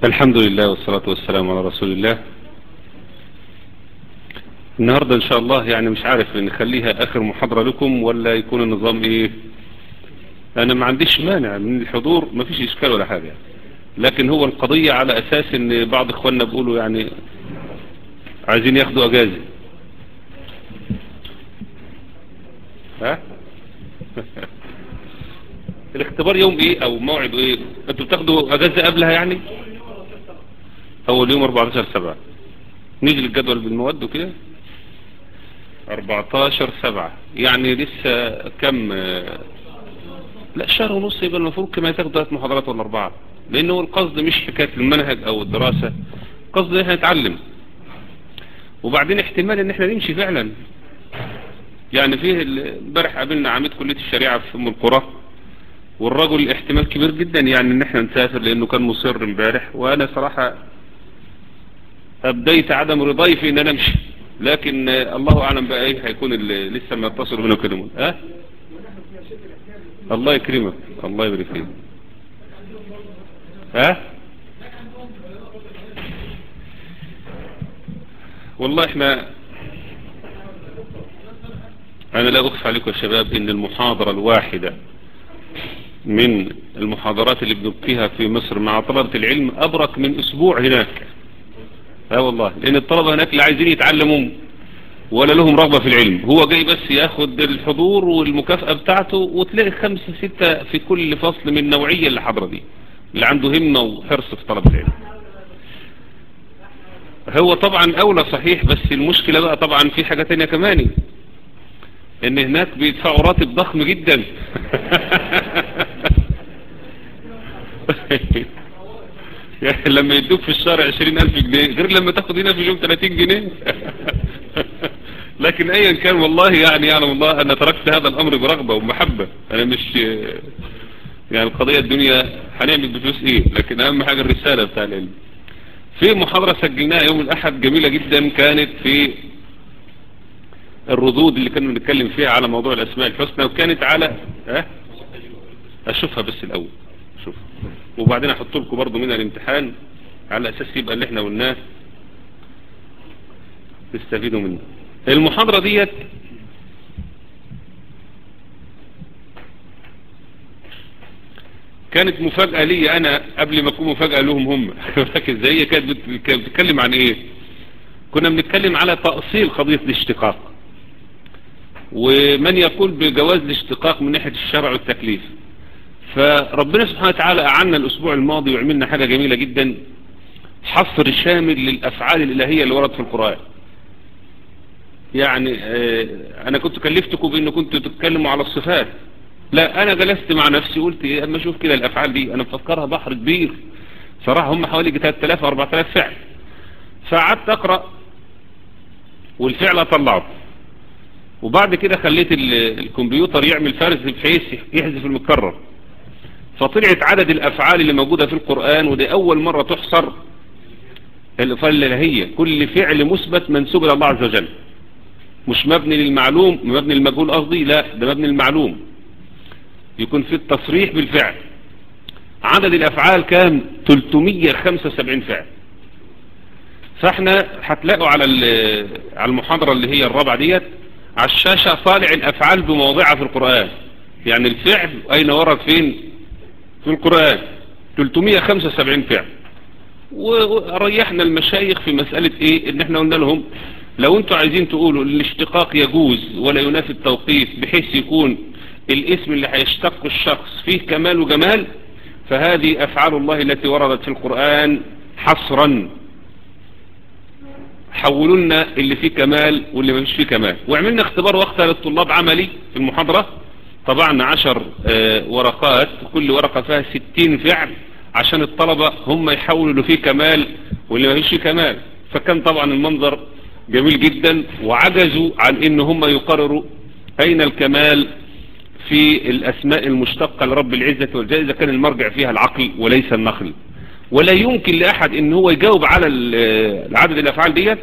الحمد لله والصلاة والسلام على رسول الله النهاردة ان شاء الله يعني مش عارف نخليها اخر محاضرة لكم ولا يكون النظام ايه انا ما عنديش مانع من الحضور ما فيش اشكال ولا حاجة لكن هو القضية على اساس ان بعض اخواننا بيقولوا يعني عايزين ياخدوا اجازة ها الاختبار يوم ايه او موعد ايه انتوا بتاخدوا اجازة قبلها يعني اول يوم 14 سبعة نيجي للجدول بالمواد وكده 14 سبعة يعني لسه كم لا شهر ونص يبقى المفروض كما تاخد ثلاث محاضرات ولا اربعة لانه القصد مش حكاية المنهج او الدراسة قصد ان احنا نتعلم وبعدين احتمال ان احنا نمشي فعلا يعني فيه امبارح قابلنا عميد كلية الشريعة في ام القرى والرجل احتمال كبير جدا يعني ان احنا نسافر لانه كان مصر امبارح وانا صراحة ابديت عدم رضاي في ان انا امشي لكن الله اعلم بقى ايه هيكون اللي لسه ما يتصلوا بينا ويكلمون ها الله يكرمك الله يبارك فيك ها والله احنا انا لا اخفى عليكم يا شباب ان المحاضرة الواحدة من المحاضرات اللي بنبقيها في مصر مع طلبة العلم ابرك من اسبوع هناك ها والله لان الطلبة هناك اللي عايزين يتعلموا ولا لهم رغبة في العلم هو جاي بس ياخد الحضور والمكافأة بتاعته وتلاقي خمسة ستة في كل فصل من النوعية اللي حضر دي اللي عنده همة وحرص في طلب العلم هو طبعا اولى صحيح بس المشكلة بقى طبعا في حاجة تانية كمان ان هناك بيدفعوا راتب ضخم جدا يعني لما يدوك في الشهر عشرين الف جنيه غير لما تاخد هنا في اليوم تلاتين جنيه لكن ايا كان والله يعني يعلم الله انا تركت هذا الامر برغبة ومحبة انا مش يعني القضية الدنيا هنعمل بفلوس ايه لكن اهم حاجة الرسالة بتاع العلم في محاضرة سجلناها يوم الاحد جميلة جدا كانت في الردود اللي كنا بنتكلم فيها على موضوع الاسماء الحسنى وكانت على ها اشوفها بس الاول شوف وبعدين احط لكم برضو منها الامتحان على اساس يبقى اللي احنا قلناه تستفيدوا منه المحاضرة ديت كانت مفاجأة لي انا قبل ما اكون مفاجأة لهم هم لكن زي كانت بتتكلم عن ايه كنا بنتكلم على تأصيل قضية الاشتقاق ومن يقول بجواز الاشتقاق من ناحية الشرع والتكليف فربنا سبحانه وتعالى أعنا الأسبوع الماضي وعملنا حاجة جميلة جدا حصر شامل للأفعال الإلهية اللي ورد في القرآن يعني اه أنا كنت كلفتكم بأن كنتوا تتكلموا على الصفات لا أنا جلست مع نفسي قلت إيه أما أشوف كده الأفعال دي أنا مفكرها بحر كبير صراحة هم حوالي 3000 4000 فعل فقعدت أقرأ والفعل أطلعه وبعد كده خليت الكمبيوتر يعمل فرز بحيث يحذف المكرر فطلعت عدد الأفعال اللي موجودة في القرآن ودي أول مرة تحصر الأفعال الإلهية كل فعل مثبت منسوب إلى الله عز وجل مش مبني للمعلوم مبني للمجهول قصدي لا ده مبني للمعلوم يكون في التصريح بالفعل عدد الأفعال كام 375 فعل فاحنا هتلاقوا على على المحاضرة اللي هي الرابعة ديت على الشاشة طالع الأفعال بموضعها في القرآن يعني الفعل أين ورد فين في القرآن 375 فعل وريحنا المشايخ في مسألة ايه ان احنا قلنا لهم لو انتوا عايزين تقولوا الاشتقاق يجوز ولا ينافي التوقيف بحيث يكون الاسم اللي هيشتق الشخص فيه كمال وجمال فهذه افعال الله التي وردت في القرآن حصرا حولوا لنا اللي فيه كمال واللي ما فيش فيه كمال وعملنا اختبار وقتها للطلاب عملي في المحاضرة طبعنا عشر اه ورقات كل ورقة فيها ستين فعل عشان الطلبة هم يحولوا اللي فيه كمال واللي ما فيش فيه كمال فكان طبعا المنظر جميل جدا وعجزوا عن ان هم يقرروا اين الكمال في الاسماء المشتقة لرب العزة والجلال اذا كان المرجع فيها العقل وليس النقل ولا يمكن لأحد ان هو يجاوب على العدد الافعال ديت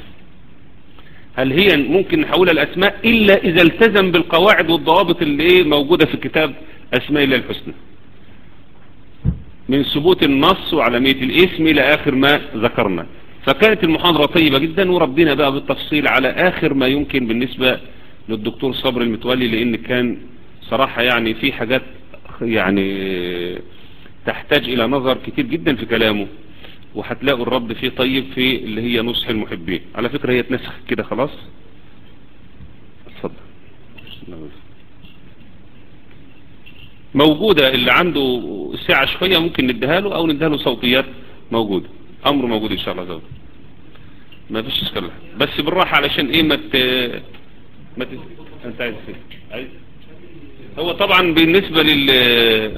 هل هي ممكن نحولها الاسماء الا اذا التزم بالقواعد والضوابط اللي ايه موجودة في كتاب اسماء الله الحسنى من ثبوت النص وعلمية الاسم إلى آخر ما ذكرنا فكانت المحاضرة طيبة جدا وربنا بقى بالتفصيل على آخر ما يمكن بالنسبة للدكتور صبر المتولي لأن كان صراحة يعني في حاجات يعني تحتاج إلى نظر كتير جدا في كلامه وهتلاقوا الرد فيه طيب في اللي هي نصح المحبين على فكرة هي اتنسخ كده خلاص اتفضل موجودة اللي عنده ساعة شوية ممكن نديها له او نديها له صوتيات موجودة امر موجود ان شاء الله زود ما فيش اشكال بس بالراحة علشان ايه ما ت... ما ت... انت عايز فيه عايز هو طبعا بالنسبة لل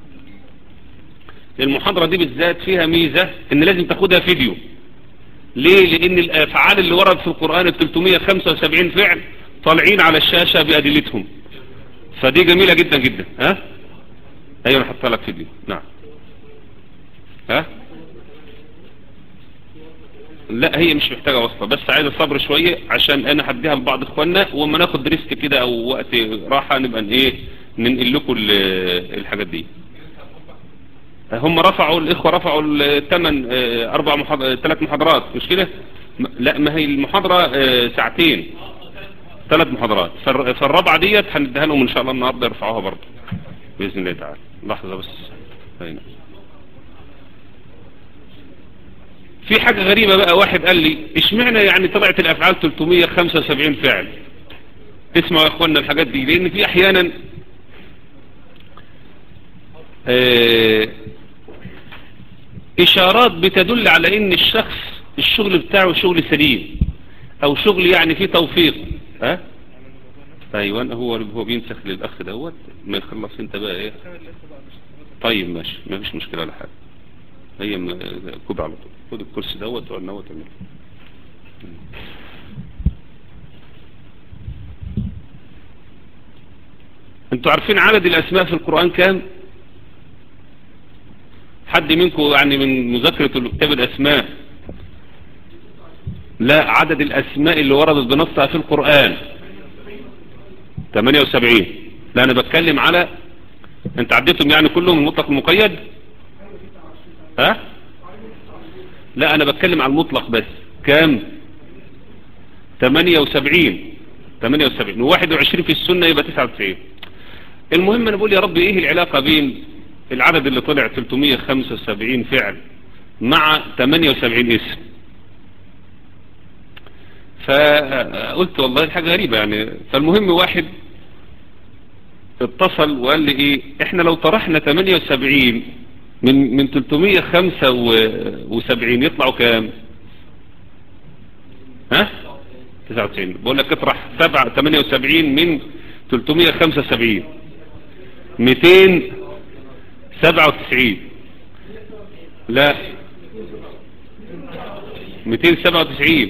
المحاضرة دي بالذات فيها ميزة ان لازم تاخدها فيديو ليه لان الافعال اللي ورد في القرآن ال 375 فعل طالعين على الشاشة بأدلتهم فدي جميلة جدا جدا ها ايوه انا حطها لك فيديو نعم ها لا هي مش محتاجة وصفة بس عايزة صبر شوية عشان انا هديها لبعض اخواننا وما ناخد ريسك كده او وقت راحة نبقى ايه ننقل لكم الحاجات دي هم رفعوا الاخوة رفعوا الثمن اربع محاضرات ثلاث محاضرات مش كده لا ما هي المحاضرة ساعتين ثلاث محاضرات فالرابعة ديت هنديها لهم ان شاء الله النهاردة يرفعوها برضه بإذن الله تعالى لحظة بس هنا. في حاجة غريبة بقى واحد قال لي اشمعنى يعني طلعت الافعال 375 فعل اسمعوا يا اخوانا الحاجات دي لان في احيانا اه اشارات بتدل على ان الشخص الشغل بتاعه شغل سليم او شغل يعني فيه توفيق ها ايوه هو هو بينسخ للاخ دوت ما يخلص انت بقى ايه طيب ماشي ما فيش مشكله ولا حاجه هي كوب على طول خد الكرسي دوت وقعد نوت تعمل انتوا عارفين عدد الاسماء في القرآن كام حد منكم يعني من مذاكرة كتاب الاسماء لا عدد الاسماء اللي وردت بنصها في القرآن 78 لا انا بتكلم على انت عديتهم يعني كلهم المطلق المقيد ها لا انا بتكلم على المطلق بس كام 78 78 و21 في السنة يبقى 99 المهم انا بقول يا رب ايه العلاقة بين العدد اللي طلع 375 فعل مع 78 اسم فقلت والله حاجة غريبة يعني فالمهم واحد اتصل وقال لي ايه احنا لو طرحنا 78 من من 375 يطلعوا كام ها 99 بقول لك اطرح 7 78 من 375 297 لا 297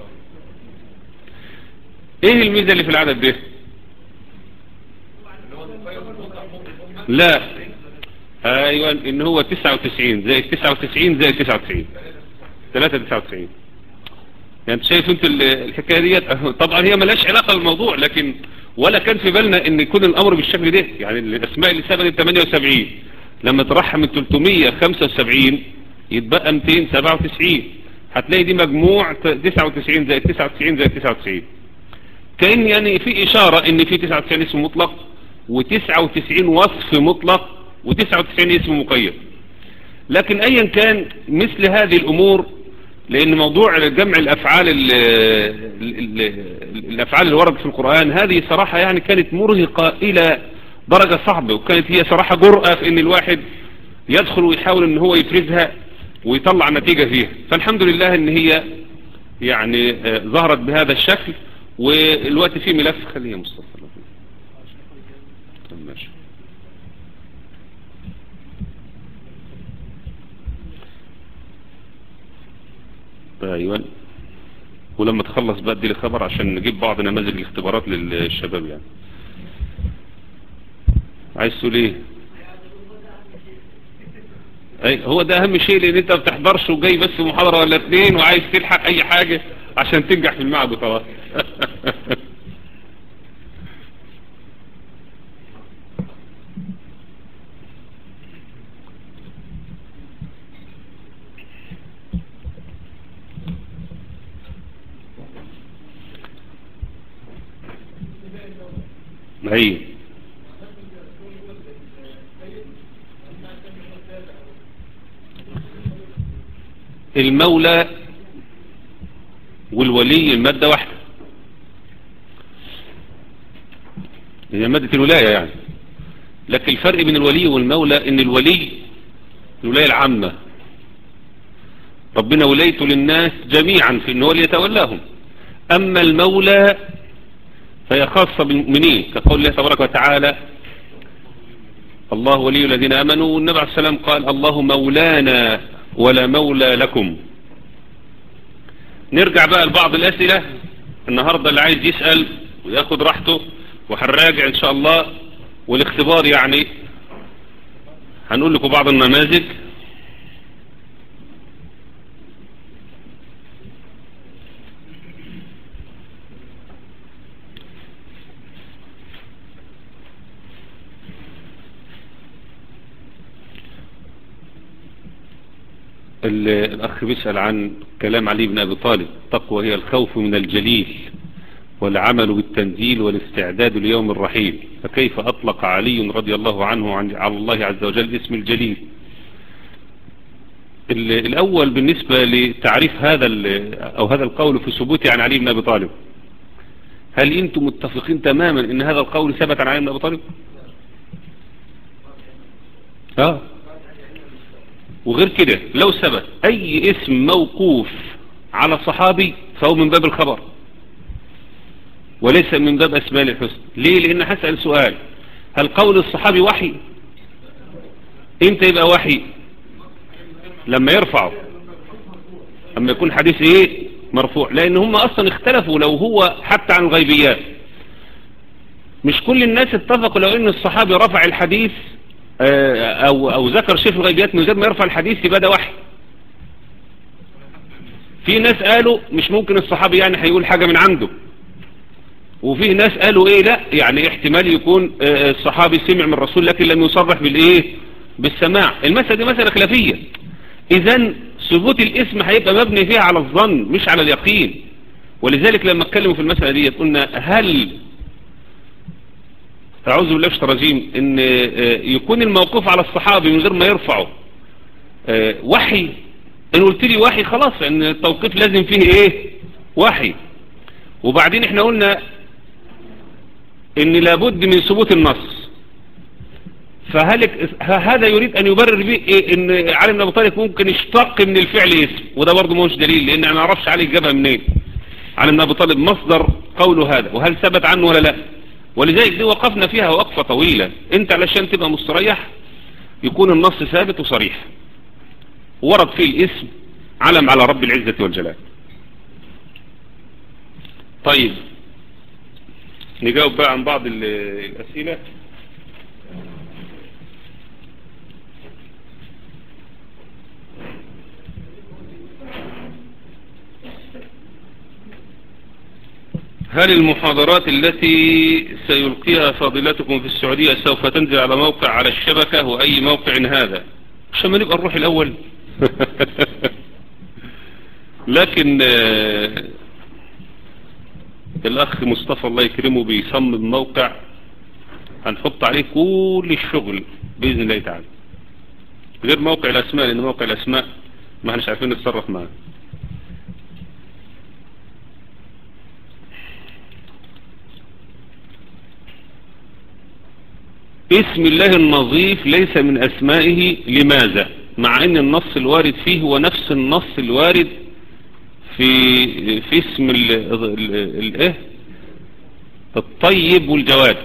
ايه الميزة اللي في العدد ده لا ايوه ان هو 99 زي 99 زي 99 3 99 يعني انت شايف انت الحكايه ديت طبعا هي ملهاش علاقه بالموضوع لكن ولا كان في بالنا ان يكون الامر بالشكل ده يعني الاسماء اللي ثبتت 78 لما ترحم من 375 يتبقى 297 هتلاقي دي مجموع 99 زائد 99 زائد 99 كأن يعني في اشارة ان في 99 اسم مطلق و99 وصف مطلق و99 اسم مقيد لكن ايا كان مثل هذه الامور لان موضوع جمع الافعال ال ال ال الافعال اللي وردت في القرآن هذه صراحة يعني كانت مرهقة الى درجة صعبة وكانت هي صراحة جرأة في ان الواحد يدخل ويحاول ان هو يفرزها ويطلع نتيجة فيها فالحمد لله ان هي يعني ظهرت بهذا الشكل والوقت فيه ملف خليه مصطفى ماشي ايوه ولما تخلص بقى دي الخبر عشان نجيب بعض نماذج الاختبارات للشباب يعني عايز تقول ايه اي هو ده اهم شيء لان انت ما بتحضرش وجاي بس محاضرة ولا اتنين وعايز تلحق اي حاجة عشان تنجح في المعهد وخلاص هي المولى والولي المادة واحدة هي مادة الولاية يعني لكن الفرق بين الولي والمولى ان الولي الولاية العامة ربنا ولايته للناس جميعا في انه ليتولاهم اما المولى فهي خاصة بالمؤمنين كقول الله تبارك وتعالى الله ولي الذين امنوا والنبي عليه السلام قال الله مولانا ولا مولى لكم نرجع بقى لبعض الاسئلة النهاردة اللي عايز يسأل وياخد راحته وهنراجع ان شاء الله والاختبار يعني هنقول لكم بعض النماذج الأخ بيسأل عن كلام علي بن أبي طالب تقوى هي الخوف من الجليل والعمل بالتنزيل والاستعداد ليوم الرحيل فكيف أطلق علي رضي الله عنه عن على الله عز وجل اسم الجليل الأول بالنسبة لتعريف هذا أو هذا القول في ثبوته عن علي بن أبي طالب هل أنتم متفقين تماما أن هذا القول ثبت عن علي بن أبي طالب آه وغير كده لو ثبت أي اسم موقوف على صحابي فهو من باب الخبر وليس من باب أسماء الحسن ليه لأن هسأل سؤال هل قول الصحابي وحي امتى يبقى وحي لما يرفعه اما يكون حديث ايه مرفوع لان هم اصلا اختلفوا لو هو حتى عن الغيبيات مش كل الناس اتفقوا لو ان الصحابي رفع الحديث او او ذكر شيء في الغيبيات من غير ما يرفع الحديث يبقى ده وحي في ناس قالوا مش ممكن الصحابي يعني هيقول حاجة من عنده وفي ناس قالوا ايه لا يعني احتمال يكون الصحابي سمع من الرسول لكن لم يصرح بالايه بالسماع المسألة دي مسألة خلافية اذا ثبوت الاسم هيبقى مبني فيها على الظن مش على اليقين ولذلك لما اتكلموا في المسألة دي قلنا هل أعوذ بالله من الرجيم ان يكون الموقوف على الصحابي من غير ما يرفعه وحي ان قلت لي وحي خلاص ان التوقيف لازم فيه ايه وحي وبعدين احنا قلنا ان لابد من ثبوت النص فهل هذا يريد ان يبرر به إيه ان علي بن ابي طالب ممكن يشتق من الفعل اسم وده برضه مش دليل لان انا ما اعرفش علي جابها منين علي بن ابي طالب مصدر قوله هذا وهل ثبت عنه ولا لا ولذلك دي وقفنا فيها وقفة طويلة انت علشان تبقى مستريح يكون النص ثابت وصريح ورد فيه الاسم علم على رب العزة والجلال طيب نجاوب بقى عن بعض الأسئلة هل المحاضرات التي سيلقيها فاضلتكم في السعودية سوف تنزل على موقع على الشبكة وأي موقع هذا عشان ما نبقى نروح الأول لكن الأخ مصطفى الله يكرمه بيصمم موقع هنحط عليه كل الشغل بإذن الله تعالى غير موقع الأسماء لأن موقع الأسماء ما احناش عارفين نتصرف معاه اسم الله النظيف ليس من أسمائه لماذا مع أن النص الوارد فيه هو نفس النص الوارد في في اسم الايه الطيب والجواد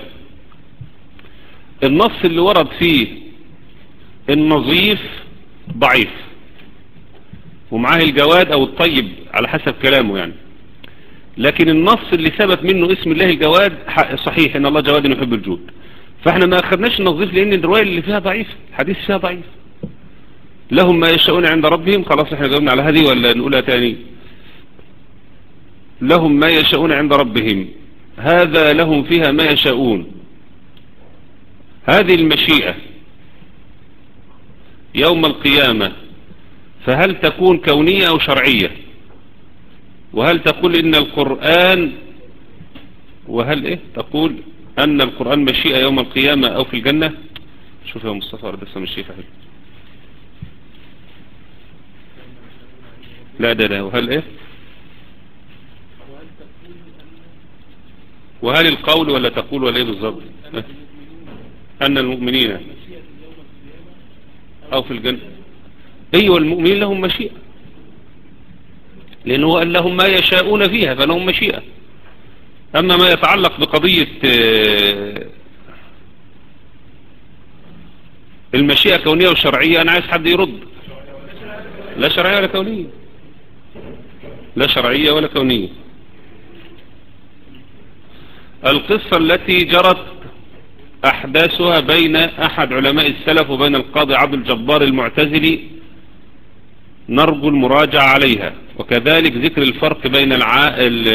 النص اللي ورد فيه النظيف ضعيف ومعاه الجواد او الطيب على حسب كلامه يعني لكن النص اللي ثبت منه اسم الله الجواد صحيح ان الله جواد يحب الجود فاحنا ما اخذناش النظيف لان الرواية اللي فيها ضعيف الحديث فيها ضعيف لهم ما يشاءون عند ربهم خلاص احنا جاوبنا على هذه ولا نقولها تاني لهم ما يشاءون عند ربهم هذا لهم فيها ما يشاءون هذه المشيئة يوم القيامة فهل تكون كونية أو شرعية وهل تقول إن القرآن وهل إيه تقول أن القرآن مشيئة يوم القيامة أو في الجنة شوف يا مصطفى لسه مش شايفها لا ده ده وهل ايه وهل القول ولا تقول ولا ايه بالظبط أن المؤمنين أو في الجنة أيوة المؤمنين لهم مشيئة لأنه قال لهم ما يشاءون فيها فلهم مشيئة أما ما يتعلق بقضية المشيئة كونية وشرعية أنا عايز حد يرد لا شرعية ولا كونية لا شرعية ولا كونية القصة التي جرت أحداثها بين أحد علماء السلف وبين القاضي عبد الجبار المعتزلي نرجو المراجعة عليها وكذلك ذكر الفرق بين الع...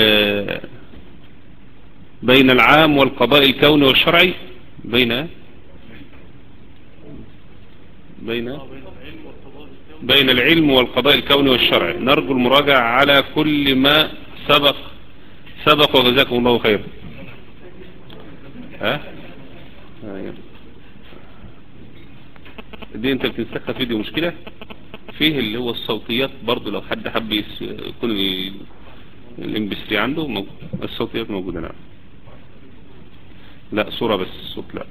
بين العام والقضاء الكوني والشرعي بين بين بين العلم والقضاء الكوني والشرعي نرجو المراجعة على كل ما سبق سبق وجزاكم الله خير ها دي انت بتنسخها في دي مشكلة فيه اللي هو الصوتيات برضو لو حد حب يكون الام بي 3 عنده موجود. الصوتيات موجودة نعم لا صورة بس صوت لا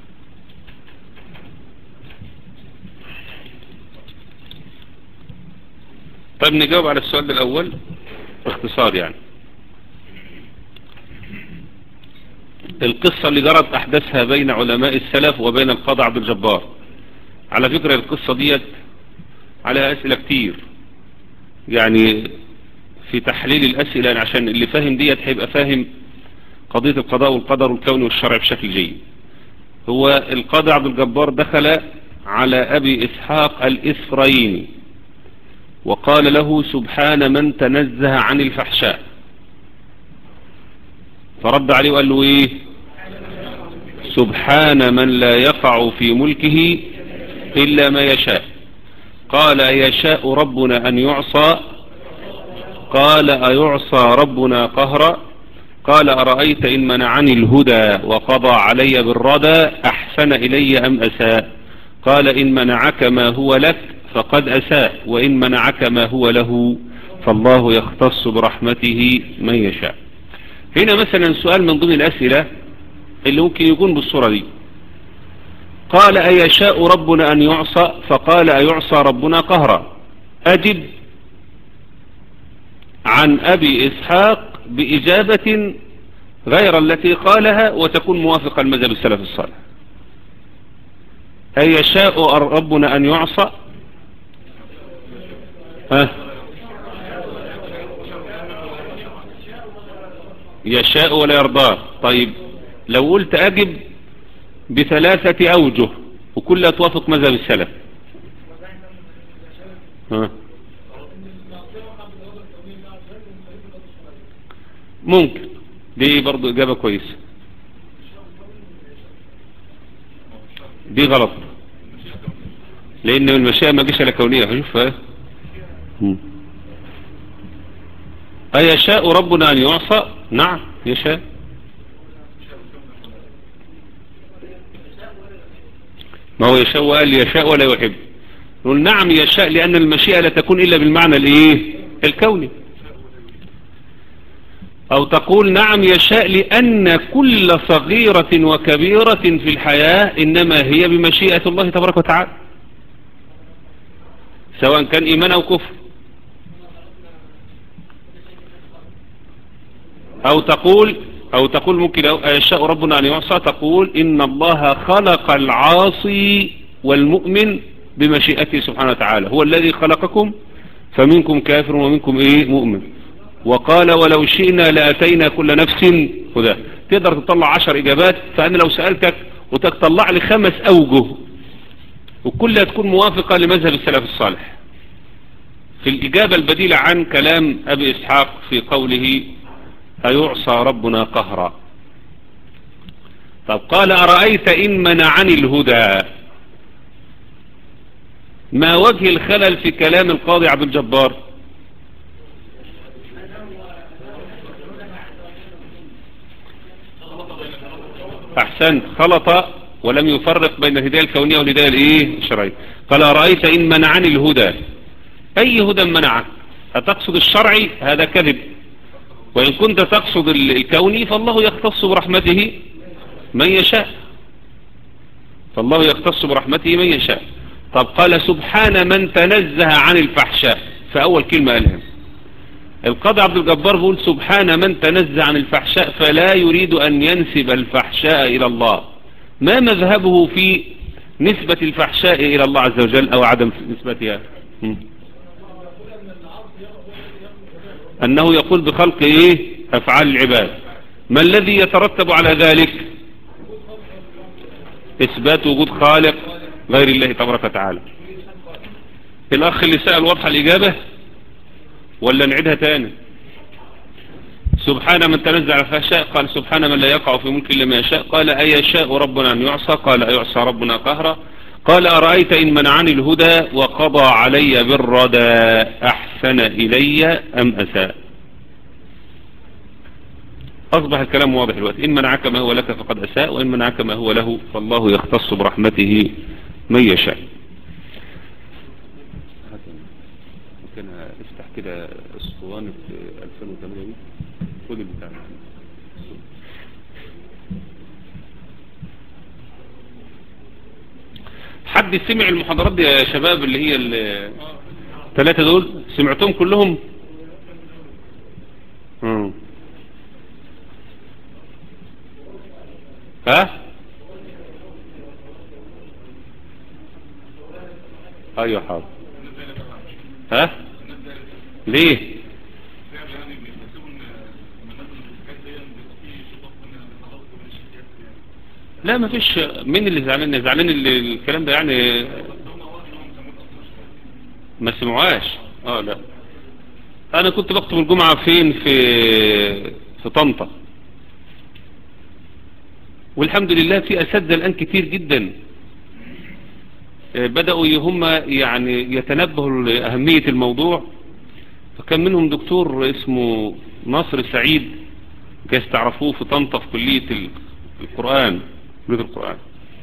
طيب نجاوب على السؤال الأول باختصار يعني القصة اللي جرت أحداثها بين علماء السلف وبين القاضي عبد الجبار على فكرة القصة ديت عليها أسئلة كتير يعني في تحليل الأسئلة عشان اللي فاهم ديت هيبقى فاهم قضية القضاء والقدر والكون والشرع بشكل جيد هو القاضي عبد الجبار دخل على أبي إسحاق الإسرائيلي وقال له سبحان من تنزه عن الفحشاء فرد عليه وقال له ايه سبحان من لا يقع في ملكه إلا ما يشاء قال يشاء ربنا أن يعصى قال أيعصى ربنا قهرا قال أرأيت إن منعني الهدى وقضى علي بالردى أحسن إلي أم أساء قال إن منعك ما هو لك فقد أساء وإن منعك ما هو له فالله يختص برحمته من يشاء هنا مثلا سؤال من ضمن الأسئلة اللي ممكن يكون بالصورة دي قال أيشاء ربنا أن يعصى فقال أيعصى ربنا قهرا أجب عن أبي إسحاق بإجابة غير التي قالها وتكون موافقة المذهب السلف الصالح أيشاء ربنا أن يعصى ها يشاء ولا يرضاه طيب لو قلت أجب بثلاثة أوجه وكلها توافق مذهب السلف ها ممكن دي برضو إجابة كويسة دي غلط لأن المشاء ما جيش على كونية شوف أيشاء ربنا أن يعصى نعم يشاء ما هو يشاء وقال يشاء ولا يحب نقول نعم يشاء لأن المشيئة لا تكون إلا بالمعنى الايه الكوني أو تقول نعم يشاء لأن كل صغيرة وكبيرة في الحياة إنما هي بمشيئة الله تبارك وتعالى سواء كان إيمان أو كفر أو تقول أو تقول ممكن يشاء ربنا أن يعصى تقول إن الله خلق العاصي والمؤمن بمشيئته سبحانه وتعالى هو الذي خلقكم فمنكم كافر ومنكم إيه مؤمن وقال ولو شئنا لأتينا كل نفس هدى تقدر تطلع عشر إجابات فأنا لو سألتك وتطلع لي خمس أوجه وكلها تكون موافقة لمذهب السلف الصالح في الإجابة البديلة عن كلام أبي إسحاق في قوله أيعصى ربنا قهرا طب قال أرأيت إن منعني الهدى ما وجه الخلل في كلام القاضي عبد الجبار احسنت خلط ولم يفرق بين الهداية الكونية والهداية الايه الشرعية قال أرأيت إن منعني الهدى أي هدى منعك أتقصد الشرعي هذا كذب وإن كنت تقصد الكوني فالله يختص برحمته من يشاء فالله يختص برحمته من يشاء طب قال سبحان من تنزه عن الفحشاء فأول كلمة قالها القاضي عبد الجبار بيقول سبحان من تنزه عن الفحشاء فلا يريد أن ينسب الفحشاء إلى الله ما مذهبه في نسبة الفحشاء إلى الله عز وجل أو عدم نسبتها أنه يقول بخلق إيه أفعال العباد ما الذي يترتب على ذلك إثبات وجود خالق غير الله تبارك وتعالى الأخ اللي سأل واضحة الإجابة ولا نعيدها تاني سبحان من تنزع الفحشاء قال سبحان من لا يقع في ملك إلا ما يشاء قال أي يشاء ربنا أن يعصى قال أيعصى ربنا قهرا قال أرأيت إن منعني الهدى وقضى علي بالردى أحسن إلي أم أساء أصبح الكلام واضح الوقت إن منعك ما هو لك فقد أساء وإن منعك ما هو له فالله يختص برحمته من يشاء ممكن افتح كده اسطوانة 2008 خد البتاع حد سمع المحاضرات دي يا شباب اللي هي الثلاثة دول سمعتهم كلهم مم. ها ايوه حاضر ها ليه لا ما فيش مين اللي زعلان زعلان اللي الكلام ده يعني ما سمعوهاش اه لا انا كنت بكتب الجمعة فين في في طنطا والحمد لله في اساتذه الان كتير جدا بدأوا هم يعني يتنبهوا لأهمية الموضوع فكان منهم دكتور اسمه ناصر سعيد جايز تعرفوه في طنطا في كلية القرآن كلية القرآن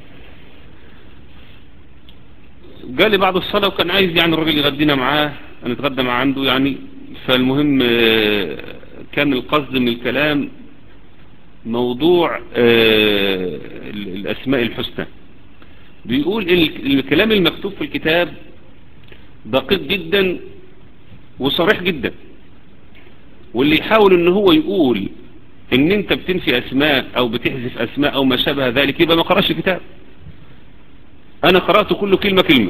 جالي بعد الصلاة وكان عايز يعني الراجل يغدينا معاه نتغدى مع عنده يعني فالمهم كان القصد من الكلام موضوع الأسماء الحسنى بيقول الكلام المكتوب في الكتاب دقيق جدا وصريح جدا واللي يحاول ان هو يقول ان انت بتنفي اسماء او بتحذف اسماء او ما شابه ذلك يبقى ما قرأش الكتاب انا قرأت كل كلمة كلمة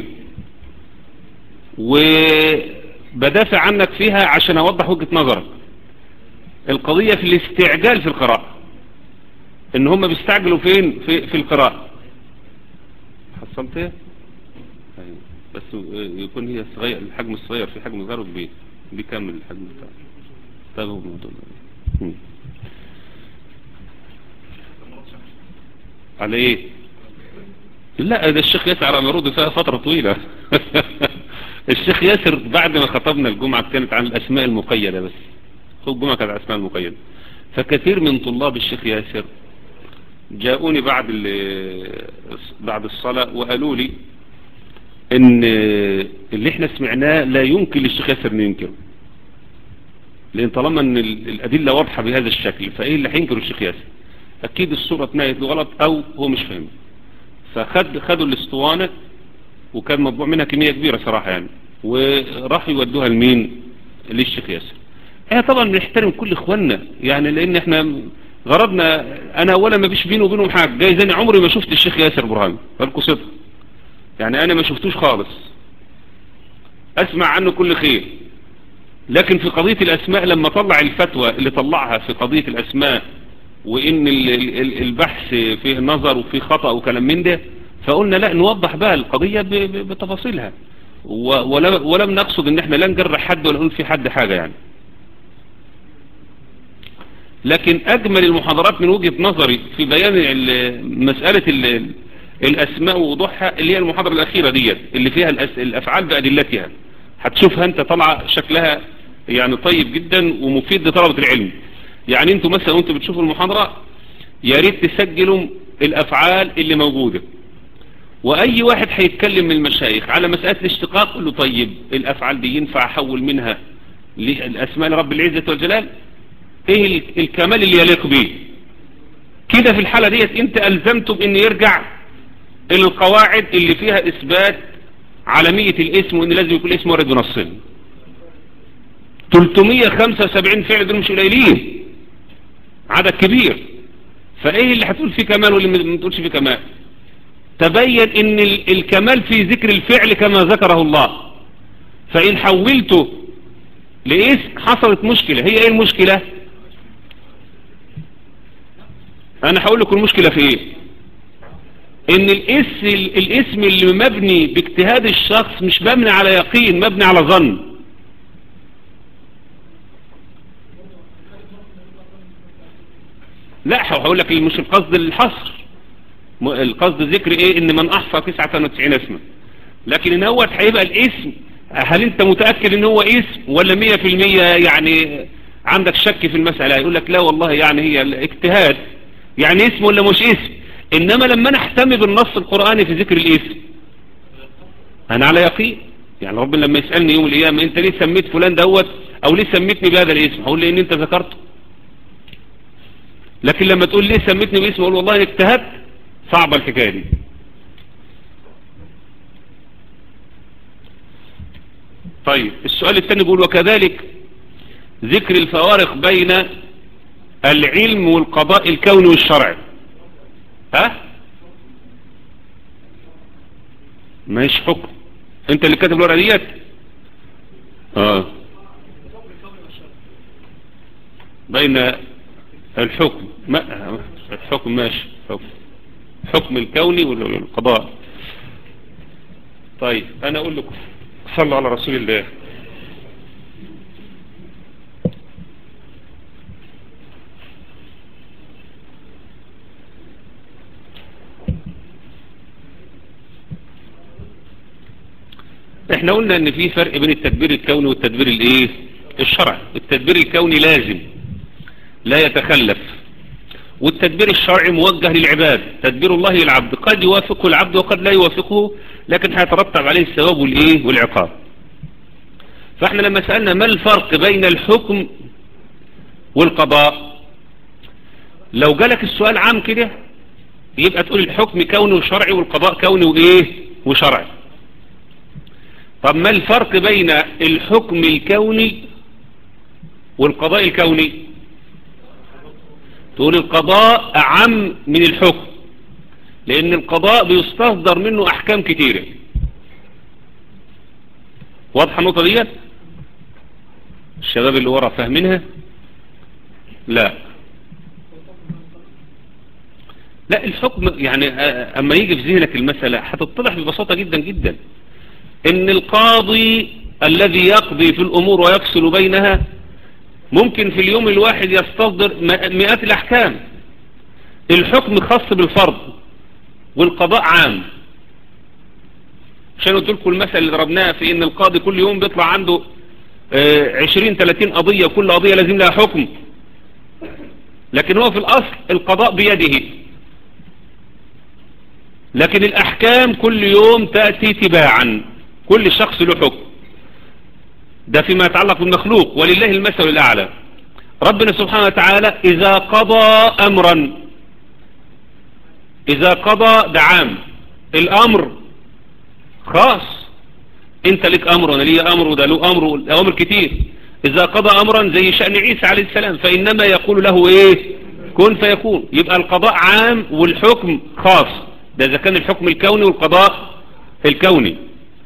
وبدافع عنك فيها عشان اوضح وجهة نظرك القضية في الاستعجال في القراءة ان هم بيستعجلوا فين في, في القراءة حصلتها أيوة. بس يكون هي صغير الحجم الصغير في حجم صغير وكبير بيكمل الحجم بتاعه طيب هو الموضوع على ايه لا ده الشيخ ياسر على مرود فيها فترة طويلة الشيخ ياسر بعد ما خطبنا الجمعة كانت عن الاسماء المقيدة بس خد الجمعة كانت عن الاسماء المقيدة فكثير من طلاب الشيخ ياسر جاءوني بعد بعد الصلاة وقالوا لي ان اللي احنا سمعناه لا يمكن للشيخ ياسر ان ينكره لان طالما ان الادلة واضحة بهذا الشكل فايه اللي هينكره الشيخ ياسر اكيد الصورة اتنقلت له غلط او هو مش فاهم فخد خدوا الاسطوانة وكان مطبوع منها كمية كبيرة صراحة يعني وراحوا يودوها لمين للشيخ ياسر احنا طبعا بنحترم كل اخواننا يعني لان احنا غرضنا انا اولا ما فيش بيني وبينهم حاجه جايز انا عمري ما شفت الشيخ ياسر برهان فالكو صدق يعني انا ما شفتوش خالص اسمع عنه كل خير لكن في قضية الاسماء لما طلع الفتوى اللي طلعها في قضية الاسماء وان البحث فيه نظر وفيه خطأ وكلام من ده فقلنا لا نوضح بقى القضية بتفاصيلها ولم نقصد ان احنا لا نجرح حد ولا نقول في حد حاجة يعني لكن أجمل المحاضرات من وجهة نظري في بيان مسألة الأسماء ووضوحها اللي هي المحاضرة الأخيرة ديت اللي فيها الأفعال بأدلتها هتشوفها أنت طالعة شكلها يعني طيب جدا ومفيد لطلبة العلم يعني أنتوا مثلا وأنتوا بتشوفوا المحاضرة يا ريت تسجلوا الافعال اللي موجودة واي واحد هيتكلم من المشايخ على مسألة الاشتقاق قل له طيب الافعال دي ينفع احول منها للاسماء لرب العزة والجلال ايه الكمال اللي يليق به كده في الحالة ديت انت الزمته بان يرجع الى القواعد اللي فيها اثبات عالمية الاسم وان لازم يكون الاسم وارد بنصين 375 فعل دول مش قليلين عدد كبير فايه اللي هتقول فيه كمال واللي ما تقولش فيه كمال تبين ان الكمال في ذكر الفعل كما ذكره الله فان حولته لاسم حصلت مشكلة هي ايه المشكلة انا هقول لكم المشكلة في ايه ان الاسم, الاسم اللي مبني باجتهاد الشخص مش مبني على يقين مبني على ظن لا هقول لك مش القصد الحصر القصد ذكر ايه ان من احصى 99 اسما لكن ان هو هيبقى الاسم هل انت متأكد ان هو اسم ولا 100% يعني عندك شك في المسألة يقول لك لا والله يعني هي الاجتهاد يعني اسم ولا مش اسم انما لما انا احتمي بالنص القرآني في ذكر الاسم انا على يقين يعني ربنا لما يسألني يوم القيامة انت ليه سميت فلان دوت او ليه سميتني بهذا الاسم هقول لي ان انت ذكرته لكن لما تقول ليه سميتني باسم اقول والله انا اجتهدت صعبة الحكاية دي طيب السؤال الثاني بيقول وكذلك ذكر الفوارق بين العلم والقضاء الكوني والشرعي ها مش حكم انت اللي كاتب الورقه ديت اه بين الحكم ما الحكم ماشي حكم حكم الكوني والقضاء طيب انا اقول لكم صلوا على رسول الله احنا قلنا ان في فرق بين التدبير الكوني والتدبير الايه الشرعي التدبير الكوني لازم لا يتخلف والتدبير الشرعي موجه للعباد تدبير الله للعبد قد يوافقه العبد وقد لا يوافقه لكن هيترتب عليه الثواب والايه والعقاب فاحنا لما سألنا ما الفرق بين الحكم والقضاء لو جالك السؤال عام كده يبقى تقول الحكم كوني وشرعي والقضاء كوني وايه وشرعي طب ما الفرق بين الحكم الكوني والقضاء الكوني تقول القضاء أعم من الحكم لأن القضاء بيستصدر منه أحكام كتيرة واضحة النقطة ديت الشباب اللي ورا فاهمينها لا لا الحكم يعني أما يجي في ذهنك المسألة هتتضح ببساطة جدا جدا ان القاضي الذي يقضي في الامور ويفصل بينها ممكن في اليوم الواحد يستصدر مئات الاحكام الحكم خاص بالفرض والقضاء عام عشان قلت لكم المثل اللي ضربناها في ان القاضي كل يوم بيطلع عنده عشرين ثلاثين قضية كل قضية لازم لها حكم لكن هو في الاصل القضاء بيده لكن الاحكام كل يوم تأتي تباعا كل شخص له حكم ده فيما يتعلق بالمخلوق ولله المثل الأعلى ربنا سبحانه وتعالى إذا قضى أمرا إذا قضى ده عام الأمر خاص انت لك أمر وانا لي أمر وده له أمر أمر كتير إذا قضى أمرا زي شأن عيسى عليه السلام فإنما يقول له إيه كن فيكون يبقى القضاء عام والحكم خاص ده إذا كان الحكم الكوني والقضاء الكوني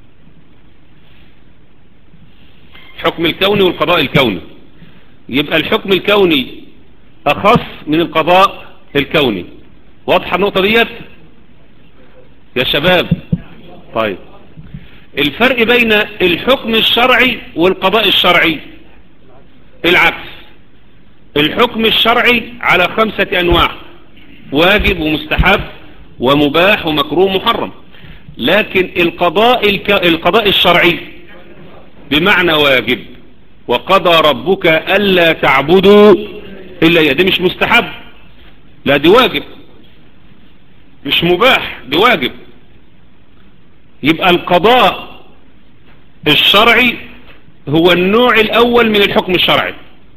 الحكم الكوني والقضاء الكوني يبقى الحكم الكوني أخص من القضاء الكوني واضحة النقطة ديت يا شباب طيب الفرق بين الحكم الشرعي والقضاء الشرعي العكس الحكم الشرعي على خمسة أنواع واجب ومستحب ومباح ومكروه ومحرم لكن القضاء الك... القضاء الشرعي بمعنى واجب وقضى ربك ألا تعبدوا إلا إياه دي مش مستحب لا دي واجب مش مباح بواجب يبقى القضاء الشرعي هو النوع الاول من الحكم الشرعي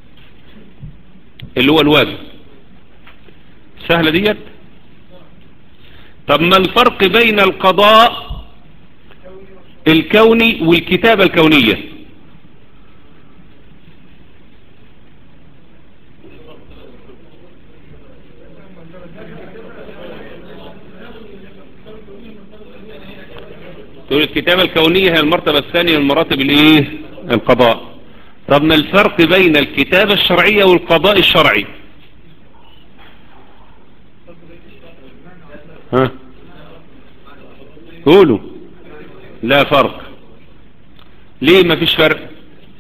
اللي هو الواجب سهلة ديت طب ما الفرق بين القضاء الكوني والكتابة الكونية تقول الكتابة الكونية هي المرتبة الثانية من مراتب الايه القضاء طب ما الفرق بين الكتابة الشرعية والقضاء الشرعي ها قولوا لا فرق ليه ما فيش فرق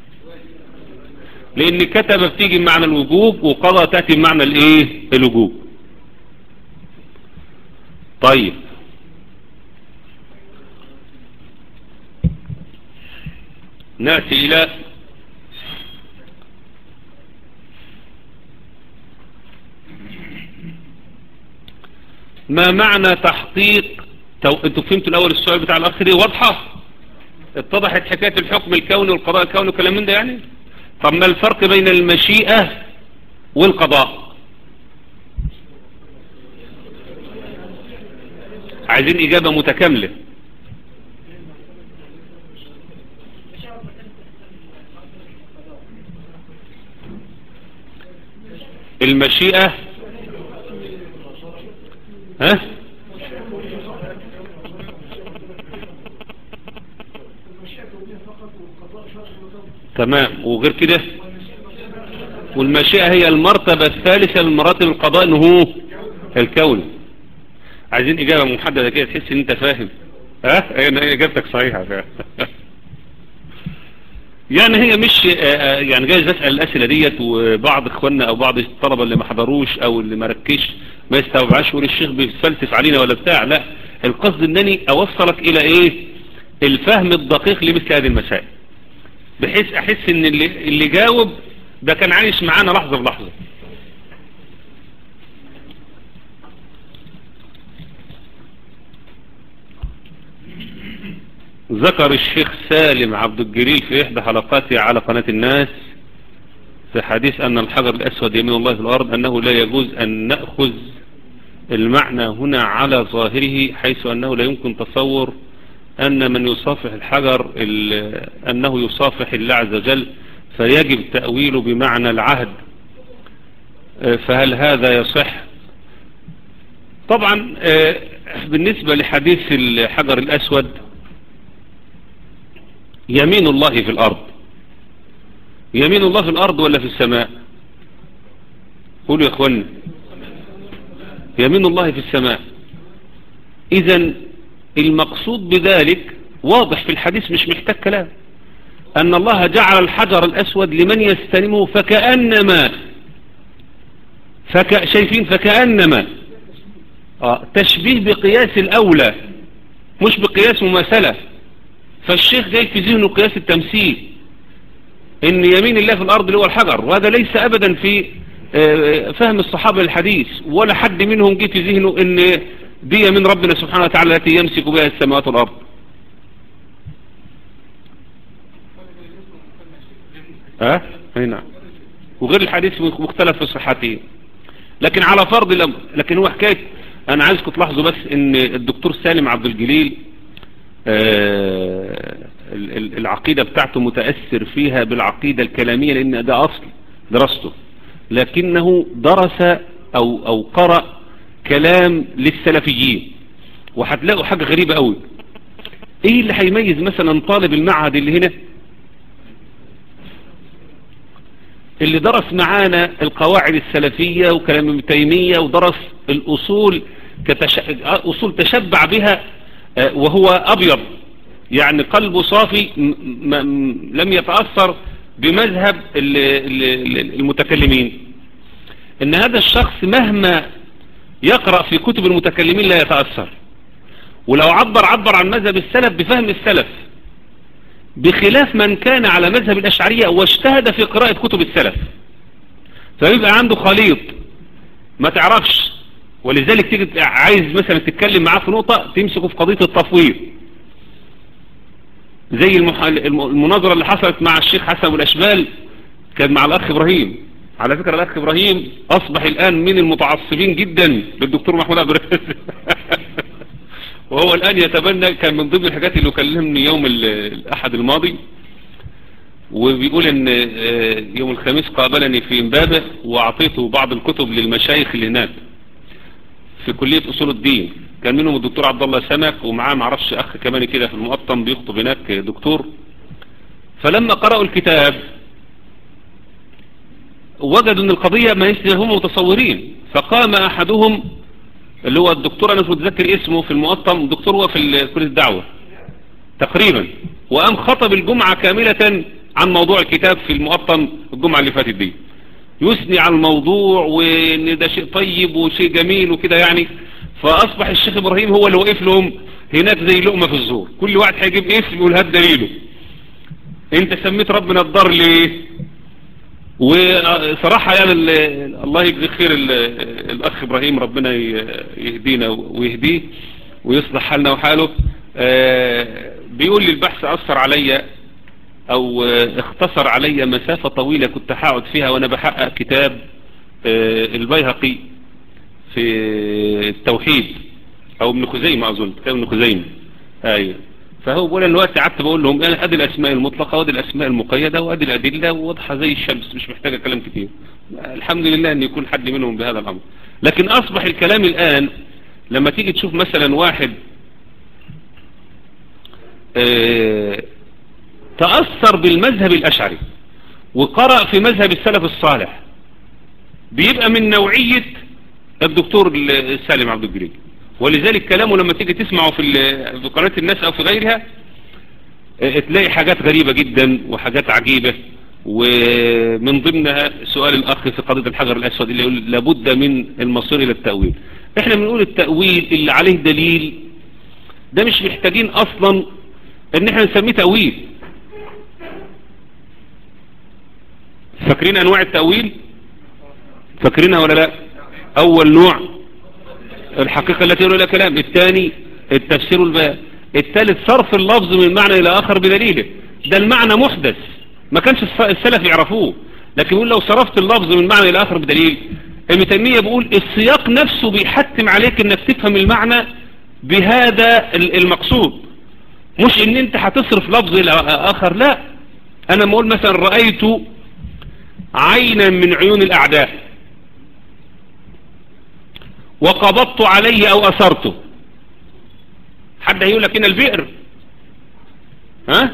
لان كتب بتيجي بمعنى الوجوب وقضى تأتي بمعنى الايه الوجوب طيب نأتي إلى ما معنى تحقيق تو... انتوا فهمتوا الأول السؤال بتاع الأخ دي واضحة اتضحت حكاية الحكم الكوني والقضاء الكوني وكلام من ده يعني طب ما الفرق بين المشيئة والقضاء عايزين إجابة متكاملة المشيئة ها تمام وغير كده والمشيئة هي المرتبة الثالثة من مراتب القضاء انه هو الكون عايزين اجابة محددة كده تحس ان انت فاهم ها هي اجابتك صحيحة فعلا يعني هي مش يعني جايز اسال الاسئله ديت وبعض اخواننا او بعض الطلبه اللي ما حضروش او اللي ما ركش ما يستوعبهاش يقول الشيخ بيتفلسف علينا ولا بتاع لا القصد انني اوصلك الى ايه الفهم الدقيق لمثل هذه المسائل بحيث احس ان اللي, اللي جاوب ده كان عايش معانا لحظه بلحظه ذكر الشيخ سالم عبد الجليل في إحدى حلقاته على قناة الناس في حديث أن الحجر الأسود يمين الله في الأرض أنه لا يجوز أن نأخذ المعنى هنا على ظاهره حيث أنه لا يمكن تصور أن من يصافح الحجر أنه يصافح الله عز وجل فيجب تأويله بمعنى العهد فهل هذا يصح طبعا بالنسبة لحديث الحجر الأسود يمين الله في الأرض يمين الله في الأرض ولا في السماء قولوا يا أخوانا يمين الله في السماء إذا المقصود بذلك واضح في الحديث مش محتاج كلام أن الله جعل الحجر الأسود لمن يستلمه فكأنما فك... شايفين فكأنما آه تشبيه بقياس الأولى مش بقياس مماثلة فالشيخ جاي في ذهنه قياس التمثيل ان يمين الله في الارض اللي هو الحجر وهذا ليس ابدا في فهم الصحابة للحديث ولا حد منهم جه في ذهنه ان دي من ربنا سبحانه وتعالى التي يمسك بها السماوات والارض ها أه؟ نعم وغير الحديث مختلف في صحته لكن على فرض الامر لكن هو حكايه انا عايزكم تلاحظوا بس ان الدكتور سالم عبد الجليل آه العقيدة بتاعته متأثر فيها بالعقيدة الكلامية لأن ده أصل درسته لكنه درس أو, أو قرأ كلام للسلفيين وهتلاقوا حاجة غريبة قوي ايه اللي هيميز مثلا طالب المعهد اللي هنا اللي درس معانا القواعد السلفية وكلام ابن تيمية ودرس الأصول كتش... أصول تشبع بها وهو أبيض يعني قلبه صافي لم يتأثر بمذهب المتكلمين ان هذا الشخص مهما يقرأ في كتب المتكلمين لا يتأثر ولو عبر عبر عن مذهب السلف بفهم السلف بخلاف من كان على مذهب الأشعرية واجتهد في قراءة كتب السلف فيبقى عنده خليط ما تعرفش ولذلك تيجي عايز مثلا تتكلم معاه في نقطة تمسكه في قضية التفويض زي المح... المناظرة اللي حصلت مع الشيخ حسن والأشبال كان مع الأخ إبراهيم على فكرة الأخ إبراهيم أصبح الآن من المتعصبين جدا للدكتور محمود عبد الرئيس وهو الآن يتبنى كان من ضمن الحاجات اللي كلمني يوم الأحد الماضي وبيقول ان يوم الخميس قابلني في امبابة واعطيته بعض الكتب للمشايخ اللي هناك في كلية اصول الدين كان منهم الدكتور عبد الله سمك ومعاه معرفش اخ كمان كده في المقطم بيخطب هناك دكتور فلما قرأوا الكتاب وجدوا ان القضية ما هم متصورين فقام احدهم اللي هو الدكتور انا مش متذكر اسمه في المقطم دكتور هو في كلية الدعوة تقريبا وقام خطب الجمعة كاملة عن موضوع الكتاب في المقطم الجمعة اللي فاتت دي يثني على الموضوع وان ده شيء طيب وشيء جميل وكده يعني فاصبح الشيخ ابراهيم هو اللي واقف لهم هناك زي لقمة في الزور كل واحد هيجيب اسم يقول هات دليله انت سميت ربنا الضر ليه وصراحة يعني الله يجزي خير الاخ ابراهيم ربنا يهدينا ويهديه ويصلح حالنا وحاله بيقول لي البحث اثر عليا او اختصر علي مسافة طويلة كنت هقعد فيها وانا بحقق كتاب البيهقي في التوحيد او ابن خزيمة اظن كتاب ابن خزيمة ايوه فهو بقول ان الوقت قعدت بقول لهم انا ادي الاسماء المطلقة وادي الاسماء المقيدة وادي الادلة واضحة زي الشمس مش محتاجة كلام كتير الحمد لله ان يكون حد منهم بهذا الامر لكن اصبح الكلام الان لما تيجي تشوف مثلا واحد اه تأثر بالمذهب الأشعري وقرأ في مذهب السلف الصالح بيبقى من نوعية الدكتور السالم عبد الجليل ولذلك كلامه لما تيجي تسمعه في في قناة الناس أو في غيرها تلاقي حاجات غريبة جدا وحاجات عجيبة ومن ضمنها سؤال الأخ في قضية الحجر الأسود اللي يقول لابد من المصير إلى التأويل احنا بنقول التأويل اللي عليه دليل ده مش محتاجين أصلا ان احنا نسميه تأويل فاكرين انواع التأويل فاكرينها ولا لا اول نوع الحقيقة التي يقول لها كلام الثاني التفسير والبيان الثالث صرف اللفظ من معنى الى اخر بدليله ده المعنى محدث ما كانش السلف يعرفوه لكن يقول لو صرفت اللفظ من معنى الى اخر بدليل ابن تيمية بيقول السياق نفسه بيحتم عليك انك تفهم المعنى بهذا المقصود مش ان انت هتصرف لفظ الى اخر لا انا ما اقول مثلا رأيت عينا من عيون الأعداء وقبضت عليه أو أثرته حد هيقول لك هنا البئر ها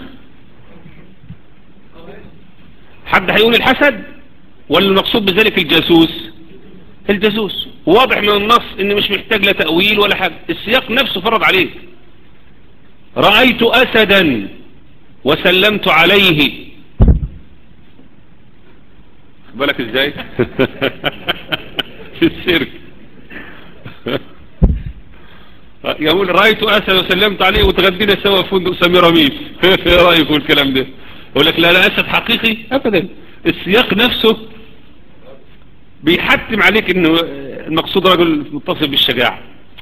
حد هيقول الحسد ولا المقصود بذلك الجاسوس الجاسوس واضح من النص ان مش محتاج لا تأويل ولا حاجة السياق نفسه فرض عليك رأيت أسدا وسلمت عليه بالك ازاي في السيرك يقول رأيت أسد وسلمت عليه وتغدينا سوا في فندق سميراميس ايه رأيكم الكلام ده يقول لك لا لا أسد حقيقي أبدا السياق نفسه بيحتم عليك انه المقصود رجل متصل بالشجاعة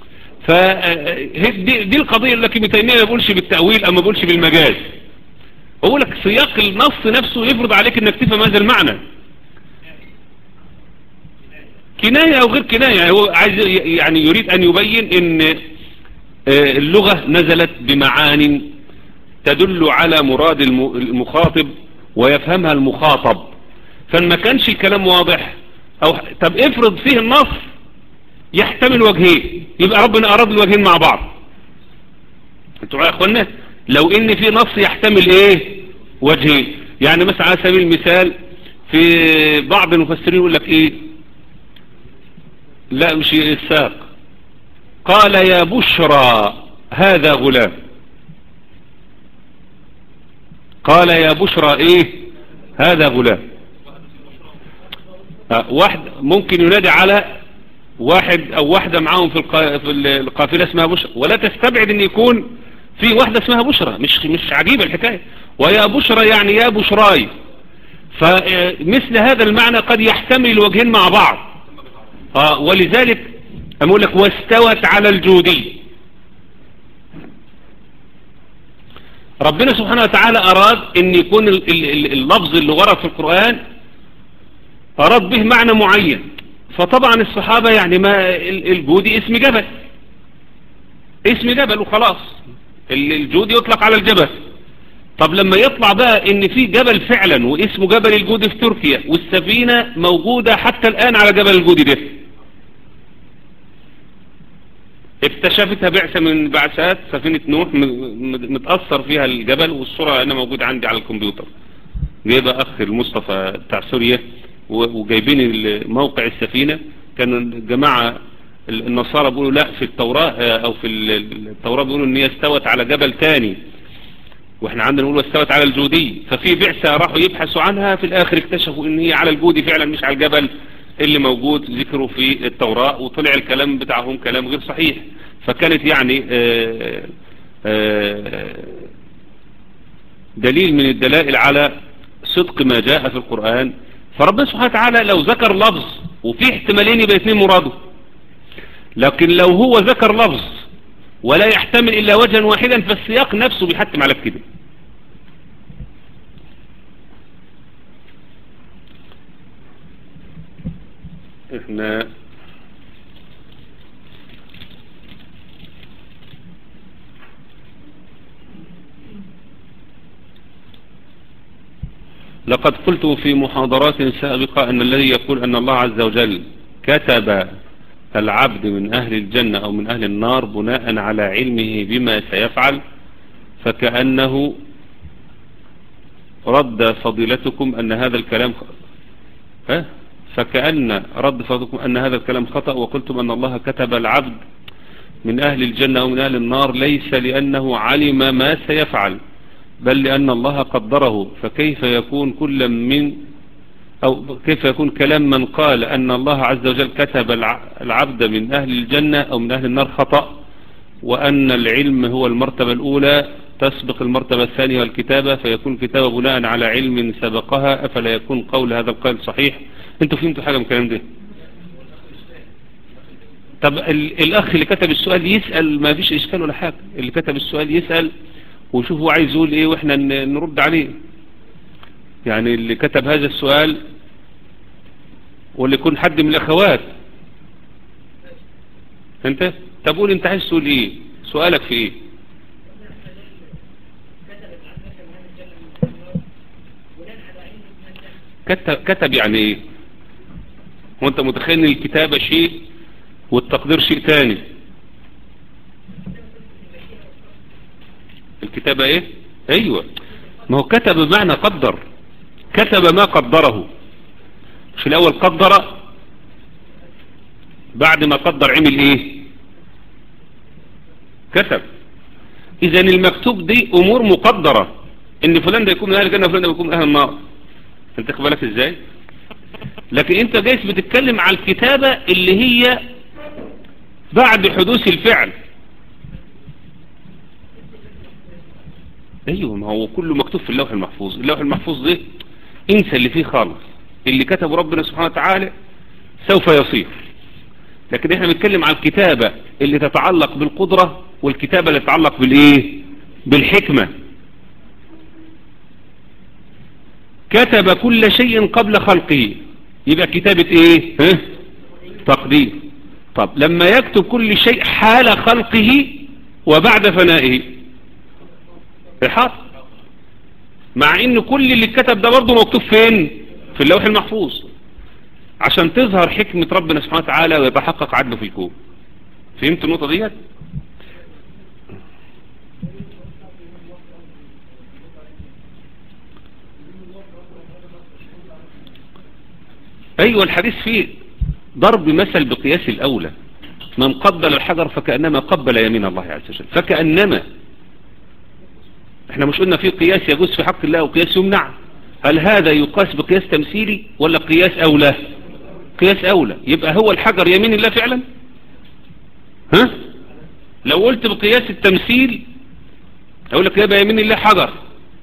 فدي دي القضية اللي ابن تيمية ما بقولش بالتأويل أو ما بقولش بالمجاز بقول لك سياق النص نفسه يفرض عليك انك تفهم هذا المعنى كناية او غير كناية هو عايز يعني يريد ان يبين ان اللغة نزلت بمعان تدل على مراد المخاطب ويفهمها المخاطب فما كانش الكلام واضح او طب افرض فيه النص يحتمل وجهين يبقى ربنا اراد الوجهين مع بعض انتوا يا اخوانا لو ان في نص يحتمل ايه وجهين يعني مثلا على سبيل المثال في بعض المفسرين يقول لك ايه لا مش الساق قال يا بشرى هذا غلام قال يا بشرى ايه هذا غلام أه واحد ممكن ينادي على واحد او واحدة معاهم في, القا... في القافلة اسمها بشرى ولا تستبعد ان يكون في واحدة اسمها بشرى مش مش عجيبة الحكاية ويا بشرى يعني يا بشراي فمثل هذا المعنى قد يحتمل الوجهين مع بعض آه ولذلك أقول لك واستوت على الجودي ربنا سبحانه وتعالى أراد أن يكون اللفظ اللي ورد في القرآن أراد به معنى معين فطبعا الصحابة يعني ما الجودي اسم جبل اسم جبل وخلاص الجودي يطلق على الجبل طب لما يطلع بقى ان في جبل فعلا واسمه جبل الجودي في تركيا والسفينة موجودة حتى الآن على جبل الجودي ده اكتشفتها بعثة من بعثات سفينة نوح متأثر فيها الجبل والصورة أنا موجود عندي على الكمبيوتر جايبة أخ المصطفى بتاع سوريا وجايبين موقع السفينة كان الجماعة النصارى بيقولوا لا في التوراة أو في التوراة بيقولوا ان هي استوت على جبل تاني واحنا عندنا نقول استوت على الجودي ففي بعثة راحوا يبحثوا عنها في الاخر اكتشفوا ان هي على الجودي فعلا مش على الجبل اللي موجود ذكره في التوراة وطلع الكلام بتاعهم كلام غير صحيح فكانت يعني آآ آآ دليل من الدلائل على صدق ما جاء في القرآن فربنا سبحانه وتعالى لو ذكر لفظ وفي احتمالين يبقى اثنين مراده لكن لو هو ذكر لفظ ولا يحتمل إلا وجها واحدا فالسياق نفسه بيحتم على كده احنا لقد قلت في محاضرات سابقة أن الذي يقول أن الله عز وجل كتب العبد من أهل الجنة أو من أهل النار بناء على علمه بما سيفعل فكأنه رد فضيلتكم أن هذا الكلام ها فكأن رد فضيلتكم أن هذا الكلام خطأ وقلتم أن الله كتب العبد من أهل الجنة أو من أهل النار ليس لأنه علم ما سيفعل بل لأن الله قدره فكيف يكون كل من أو كيف يكون كلام من قال أن الله عز وجل كتب العبد من أهل الجنة أو من أهل النار خطأ وأن العلم هو المرتبة الأولى تسبق المرتبة الثانية والكتابة فيكون كتابة بناء على علم سبقها أفلا يكون قول هذا القائل صحيح انتوا فهمتوا حاجة من الكلام ده طب الأخ اللي كتب السؤال يسأل ما فيش إشكال ولا حاجة اللي كتب السؤال يسأل ويشوف هو عايز يقول إيه وإحنا نرد عليه يعني اللي كتب هذا السؤال واللي يكون حد من الأخوات انت تقول انت عايز تقول ايه سؤالك في ايه كتب, كتب يعني ايه وانت متخيل ان الكتابة شيء والتقدير شيء تاني الكتابة ايه ايوه ما هو كتب بمعنى قدر كتب ما قدره في الاول قدر بعد ما قدر عمل ايه كتب اذا المكتوب دي امور مقدرة ان فلان ده يكون من اهل الجنة وفلان ده يكون من اهل النار انت بالك ازاي لكن انت جايز بتتكلم على الكتابة اللي هي بعد حدوث الفعل ايوه ما هو كله مكتوب في اللوح المحفوظ اللوح المحفوظ ده انسى اللي فيه خالص اللي كتبه ربنا سبحانه وتعالى سوف يصير لكن احنا بنتكلم عن الكتابة اللي تتعلق بالقدرة والكتابة اللي تتعلق بالايه بالحكمة كتب كل شيء قبل خلقه يبقى كتابة ايه ها؟ تقدير طب لما يكتب كل شيء حال خلقه وبعد فنائه احاط مع ان كل اللي اتكتب ده برضه مكتوب فين في اللوح المحفوظ عشان تظهر حكمة ربنا سبحانه وتعالى ويتحقق عدله في الكون فهمت النقطة ديت ايوه الحديث فيه ضرب مثل بقياس الاولى من قبل الحجر فكأنما قبل يمين الله عز وجل فكأنما احنا مش قلنا في قياس يجوز في حق الله وقياس يمنع هل هذا يقاس بقياس تمثيلي ولا قياس اولى قياس اولى يبقى هو الحجر يمين الله فعلا ها لو قلت بقياس التمثيل اقول لك يبقى يمين الله حجر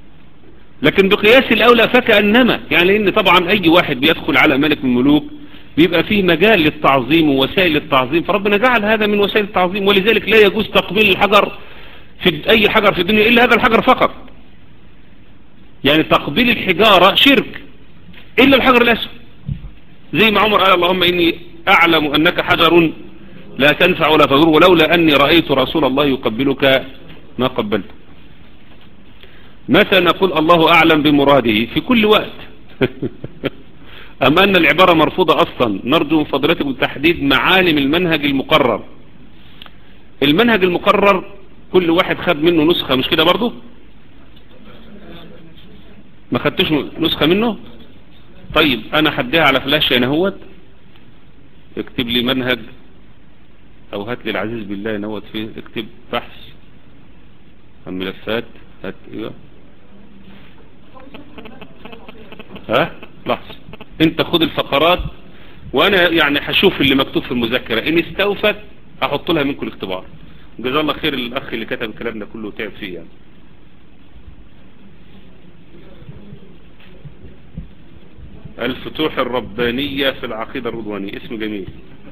لكن بقياس الاولى فكأنما يعني ان طبعا اي واحد بيدخل على ملك من الملوك بيبقى فيه مجال للتعظيم ووسائل للتعظيم فربنا جعل هذا من وسائل التعظيم ولذلك لا يجوز تقبيل الحجر في أي حجر في الدنيا إلا هذا الحجر فقط يعني تقبيل الحجارة شرك إلا الحجر الأسود زي ما عمر قال اللهم إني أعلم أنك حجر لا تنفع ولا تضر ولولا أني رأيت رسول الله يقبلك ما قبلت متى نقول الله أعلم بمراده في كل وقت أما أن العبارة مرفوضة أصلا نرجو من فضلاتكم تحديد معالم المنهج المقرر المنهج المقرر كل واحد خد منه نسخة مش كده برضو ما خدتش نسخة منه طيب أنا حديها على فلاش هنا هوت اكتب لي منهج أو هات لي العزيز بالله نوت فيه اكتب بحث عن ملفات هات ايوه ها لحظة انت خد الفقرات وانا يعني هشوف اللي مكتوب في المذكرة ان استوفت احط لها منكم الاختبار جزا الله خير الاخ اللي كتب الكلام ده كله تعب فيه يعني الفتوح الربانية في العقيدة الرضوانية اسم جميل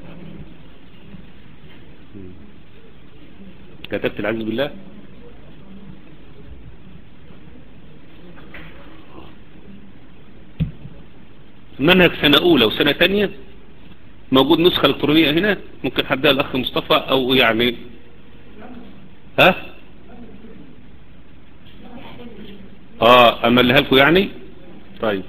كتبت العزيز بالله منهج سنة أولى وسنة تانية موجود نسخة إلكترونية هنا ممكن حدها الأخ مصطفى أو يعني ها اه أملها لكم يعني طيب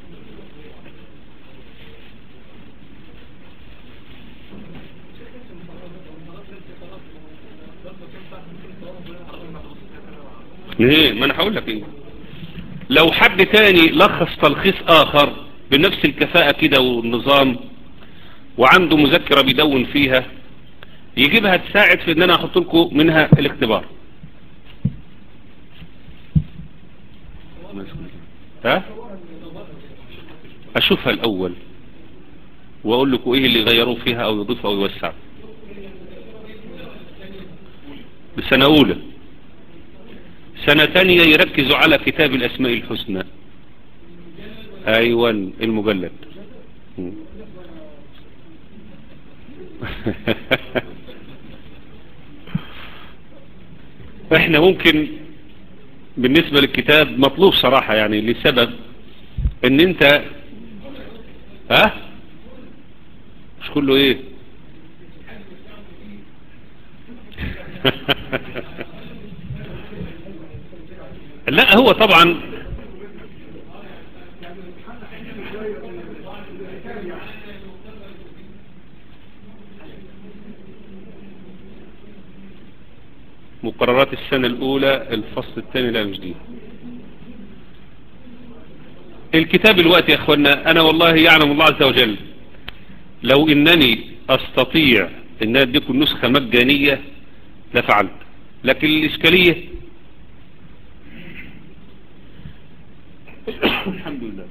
ليه ما انا هقول لك ايه لو حد تاني لخص تلخيص اخر بنفس الكفاءة كده والنظام وعنده مذكرة بيدون فيها يجيبها تساعد في ان انا احط لكم منها الاختبار ها اشوفها الاول واقول لكم ايه اللي يغيروا فيها او يضيفوا او يوسعوا بسنة اولى سنة تانية يركزوا على كتاب الاسماء الحسنى ايوه المجلد احنا ممكن بالنسبة للكتاب مطلوب صراحة يعني لسبب ان انت ها مش كله ايه لا هو طبعا مقررات السنة الأولى الفصل الثاني لا مش دي الكتاب الوقت يا أخوانا أنا والله يعلم الله عز وجل لو إنني أستطيع أن أديكم نسخة مجانية لفعلت لكن الإشكالية الحمد لله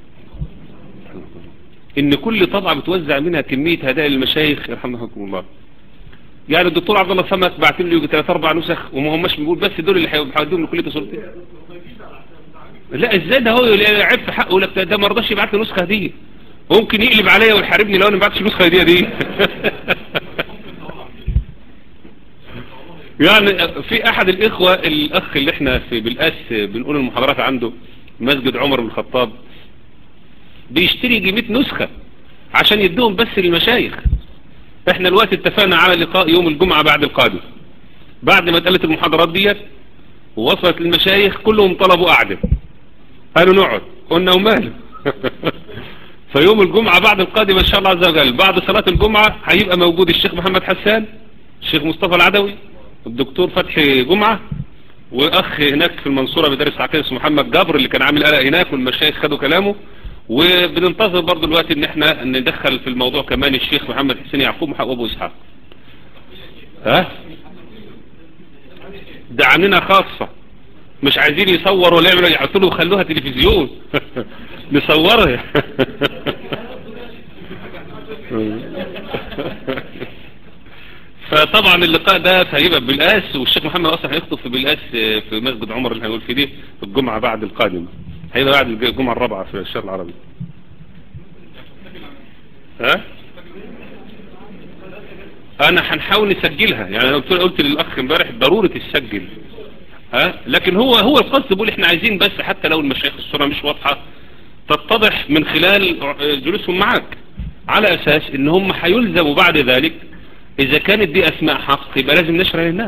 إن كل طبعة بتوزع منها كمية هدايا للمشايخ يرحمكم الله يعني الدكتور عبد الله سمك بعت له يجي ثلاث اربع نسخ وما هماش بيقول بس دول اللي هيوديهم لكليه صورتين لا ازاي ده هو عيب في حقه لك ده ما رضاش يبعت لي نسخه هديه ممكن يقلب عليا ويحاربني لو انا ما بعتش نسخه هديه دي يعني في احد الاخوه الاخ اللي احنا في بالاس بنقول المحاضرات عنده مسجد عمر بن الخطاب بيشتري يجي 100 نسخه عشان يديهم بس للمشايخ احنا الوقت اتفقنا على لقاء يوم الجمعة بعد القادم بعد ما اتقالت المحاضرات ديت ووصلت المشايخ كلهم طلبوا قعدة قالوا نقعد قلنا وماله فيوم الجمعة بعد القادم ان شاء الله عز وجل بعد صلاة الجمعة هيبقى موجود الشيخ محمد حسان الشيخ مصطفى العدوي الدكتور فتحي جمعة واخ هناك في المنصورة بيدرس عقيدة اسمه محمد جبر اللي كان عامل قلق هناك والمشايخ خدوا كلامه وبننتظر برضو الوقت ان احنا ندخل في الموضوع كمان الشيخ محمد حسين يعقوب وابو اسحاق ها ده عننا خاصة مش عايزين يصوروا ولا يعملوا يحطوا له خلوها تلفزيون نصورها فطبعا اللقاء ده هيبقى بالقاس والشيخ محمد اصلا هيخطب في بالقاس في مسجد عمر اللي هنقول فيه دي في الجمعة بعد القادمة هيبقى بعد الجمعة الرابعة في الشهر العربي ها انا هنحاول نسجلها يعني انا قلت قلت للاخ امبارح ضرورة تسجل ها لكن هو هو القصد بيقول احنا عايزين بس حتى لو المشايخ الصورة مش واضحة تتضح من خلال جلوسهم معاك على اساس ان هم هيلزموا بعد ذلك اذا كانت دي اسماء حق يبقى لازم نشرح للناس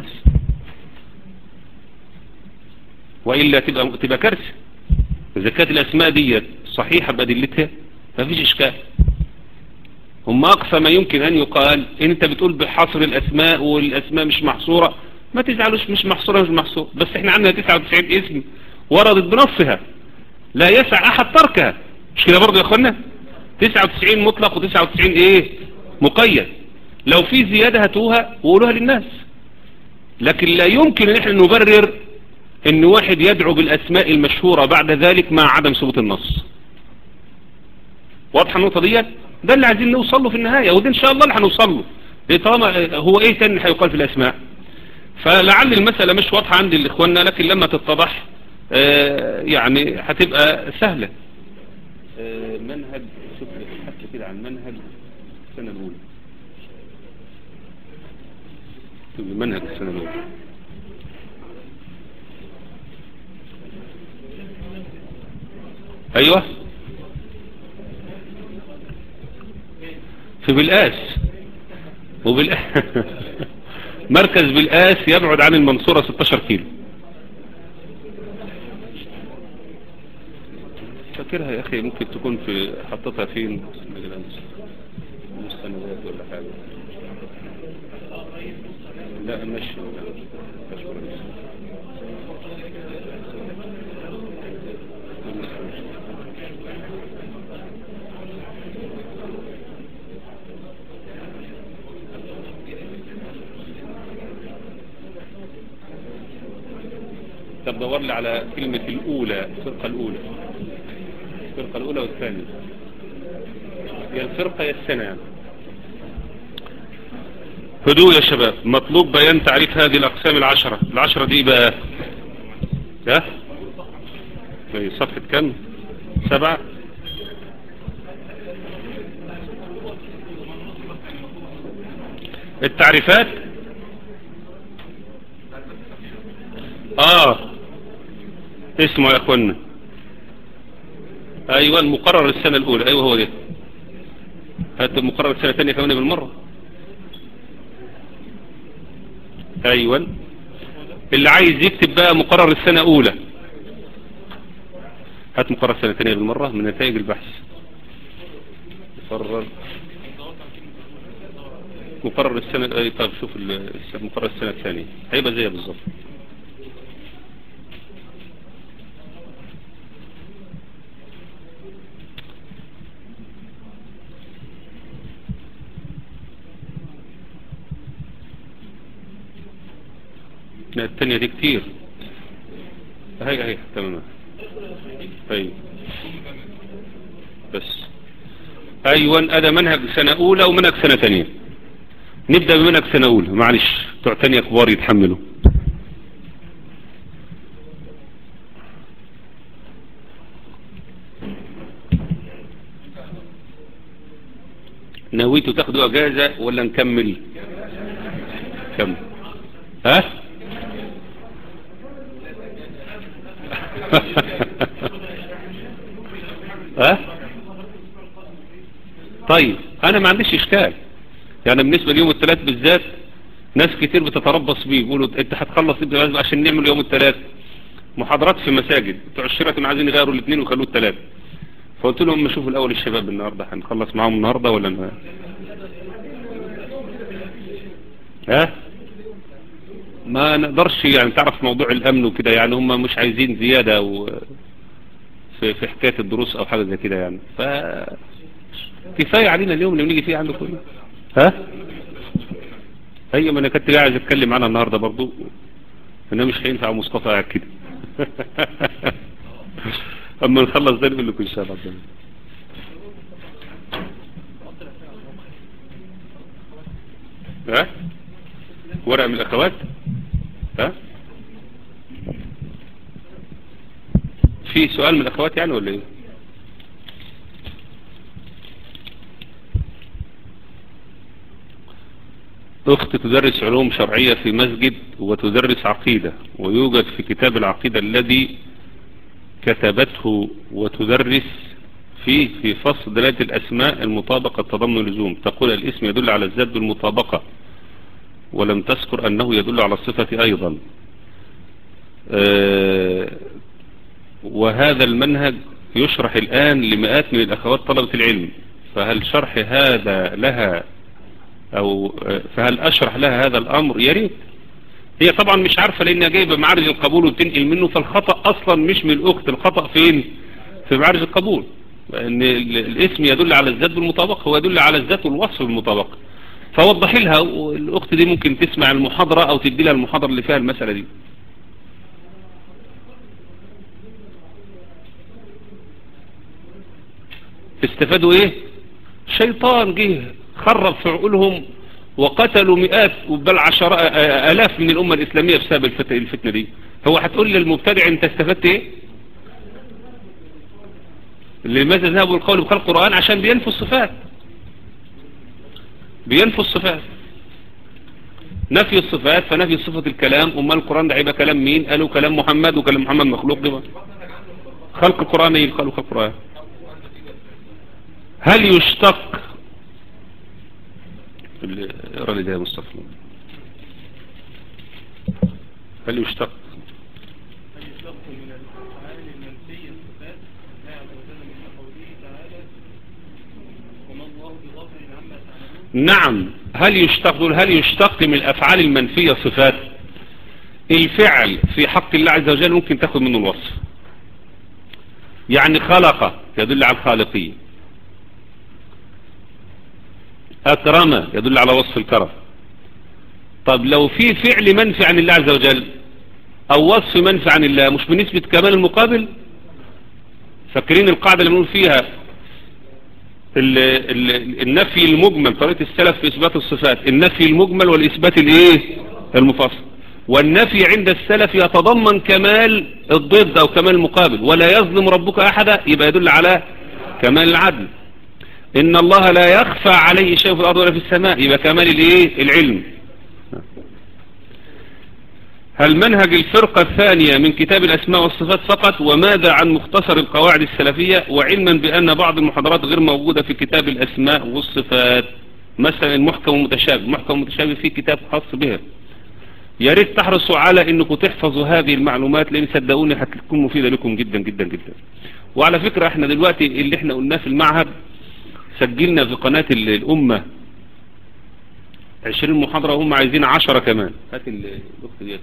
وإلا تبقى, تبقى كارثة إذا كانت الأسماء دي صحيحة بأدلتها ففيش إشكال هم أقصى ما يمكن أن يقال إن أنت بتقول بحصر الأسماء والأسماء مش محصورة ما تزعلوش مش محصورة مش محصورة بس إحنا عندنا 99 اسم وردت بنصها لا يسع أحد تركها مش كده برضه يا أخوانا 99 مطلق و99 إيه مقيد لو في زيادة هاتوها وقولوها للناس لكن لا يمكن ان احنا نبرر ان واحد يدعو بالاسماء المشهورة بعد ذلك مع عدم ثبوت النص واضحة النقطة ديت ده اللي عايزين نوصل له في النهاية وده ان شاء الله اللي هنوصل له إيه طالما هو ايه تاني هيقال في الاسماء فلعل المسألة مش واضحة عندي لاخواننا لكن لما تتضح آه يعني هتبقى سهلة آه منهج شوف حتى كده عن منهج السنة الاولى منهج السنة الأولى أيوة في بالآس وبال مركز بالآس يبعد عن المنصورة 16 كيلو فاكرها يا أخي ممكن تكون في حطتها فين مستندات ولا حاجة لا مش طب دور لي على كلمة الأولى الفرقة الأولى الفرقة الأولى والثانية هي الفرقة يا السنة يعني هدوء يا شباب مطلوب بيان تعريف هذه الأقسام العشرة العشرة دي بقى ها في صفحة كم سبعة التعريفات اه اسمه يا اخوانا ايوه المقرر السنة الاولى ايوه هو ده هات المقرر السنة الثانية كمان بالمرة ايوه اللي عايز يكتب بقى مقرر السنة اولى هات مقرر السنة الثانية بالمرة من نتائج البحث مقرر مقرر السنة اي طيب شوف مقرر السنة الثانية هيبقى زي بالظبط لا الثانية دي كتير هاي هاي تمام ايوه بس ايوه هذا منهج سنة اولى ومنهج سنة ثانية نبدأ بمنهج سنة اولى معلش بتوع ثانية كبار يتحملوا نويتوا تاخدوا اجازة ولا نكمل كمل ها ها طيب انا ما عنديش اشكال يعني بالنسبة ليوم الثلاث بالذات ناس كتير بتتربص بيه يقولوا انت هتخلص ابن عشان نعمل يوم الثلاث محاضرات في مساجد بتوع الشركة كانوا عايزين يغيروا الاثنين ويخلوه الثلاث فقلت لهم شوفوا الاول الشباب النهارده هنخلص معاهم النهارده ولا ما ها ما نقدرش يعني تعرف موضوع الامن وكده يعني هم مش عايزين زيادة و في, في حكاية الدروس او حاجة زي كده يعني ف كفاية علينا اليوم اللي بنيجي فيه عندكم ها هي ما انا كنت قاعد اتكلم عنها النهاردة برضو انا مش هينفع مصطفى قاعد كده اما نخلص ده نقول لكم ان شاء الله ها ورق من الاخوات ها في سؤال من الاخوات يعني ولا ايه أخت تدرس علوم شرعية في مسجد وتدرس عقيدة ويوجد في كتاب العقيدة الذي كتبته وتدرس فيه في فصل دلالة الأسماء المطابقة تضمن اللزوم تقول الاسم يدل على الذات بالمطابقة ولم تذكر أنه يدل على الصفة أيضا آه، وهذا المنهج يشرح الآن لمئات من الأخوات طلبة العلم فهل شرح هذا لها أو آه، فهل أشرح لها هذا الأمر يريد هي طبعا مش عارفة لأنها جايبة معارج القبول وتنقل منه فالخطأ أصلا مش من الأخت الخطأ فين في معارج القبول لأن الاسم يدل على الذات بالمطابقة هو يدل على الذات والوصف بالمطابقة فوضح لها والأخت دي ممكن تسمع المحاضرة أو تدي لها المحاضرة اللي فيها المسألة دي استفادوا ايه شيطان جه خرب في عقولهم وقتلوا مئات بل عشر الاف من الامة الاسلامية بسبب الفتنة دي هو هتقول للمبتدع انت استفدت ايه لماذا ذهبوا القول بخلق القرآن عشان بينفوا الصفات بينفوا الصفات نفي الصفات فنفي صفة الكلام أما القرآن ده هيبقى كلام مين قالوا كلام محمد وكلام محمد مخلوق ده خلق القرآن ايه خلق القرآن هل يشتق اقرا لي ده يا مصطفى هل يشتق نعم هل يشتق هل يشتق من الافعال المنفية صفات الفعل في حق الله عز وجل ممكن تاخد منه الوصف يعني خلق يدل على الخالقية أكرم يدل على وصف الكرم طب لو في فعل منفي عن الله عز وجل أو وصف منفي عن الله مش بنسبة كمال المقابل فاكرين القاعدة اللي بنقول فيها ال ال النفي المجمل طريقة السلف في إثبات الصفات النفي المجمل والإثبات الإيه المفصل والنفي عند السلف يتضمن كمال الضد أو كمال المقابل ولا يظلم ربك أحدا يبقى يدل على كمال العدل إن الله لا يخفى عليه شيء في الأرض ولا في السماء يبقى كمال الإيه العلم هل منهج الفرقة الثانية من كتاب الأسماء والصفات فقط وماذا عن مختصر القواعد السلفية وعلما بأن بعض المحاضرات غير موجودة في كتاب الأسماء والصفات مثلا المحكم المتشابه المحكم المتشابه فيه كتاب خاص بها يا ريت تحرصوا على انكم تحفظوا هذه المعلومات لان صدقوني هتكون مفيدة لكم جدا جدا جدا وعلى فكرة احنا دلوقتي اللي احنا قلناه في المعهد سجلنا في قناة الأمة عشرين محاضرة وهم عايزين عشرة كمان هات الوقت ديت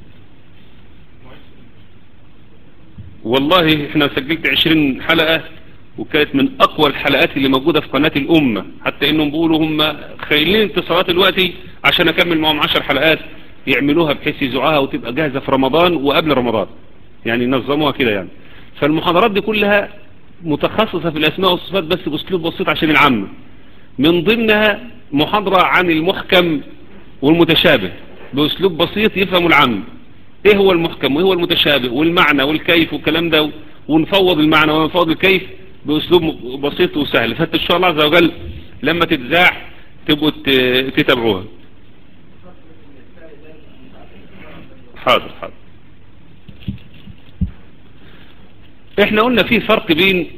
والله احنا سجلت عشرين حلقة وكانت من اقوى الحلقات اللي موجودة في قناة الامة حتى انهم بيقولوا هم خايلين اتصالات دلوقتي عشان اكمل معهم عشر حلقات يعملوها بحيث يزعوها وتبقى جاهزة في رمضان وقبل رمضان يعني ينظموها كده يعني فالمحاضرات دي كلها متخصصة في الاسماء والصفات بس باسلوب بسيط عشان العامة من ضمنها محاضرة عن المحكم والمتشابه باسلوب بسيط يفهم العام ايه هو المحكم وايه هو المتشابه والمعنى والكيف والكلام ده ونفوض المعنى ونفوض الكيف باسلوب بسيط وسهل فانت ان شاء الله عز وجل لما تتذاع تبقوا تتابعوها حاضر حاضر احنا قلنا في فرق بين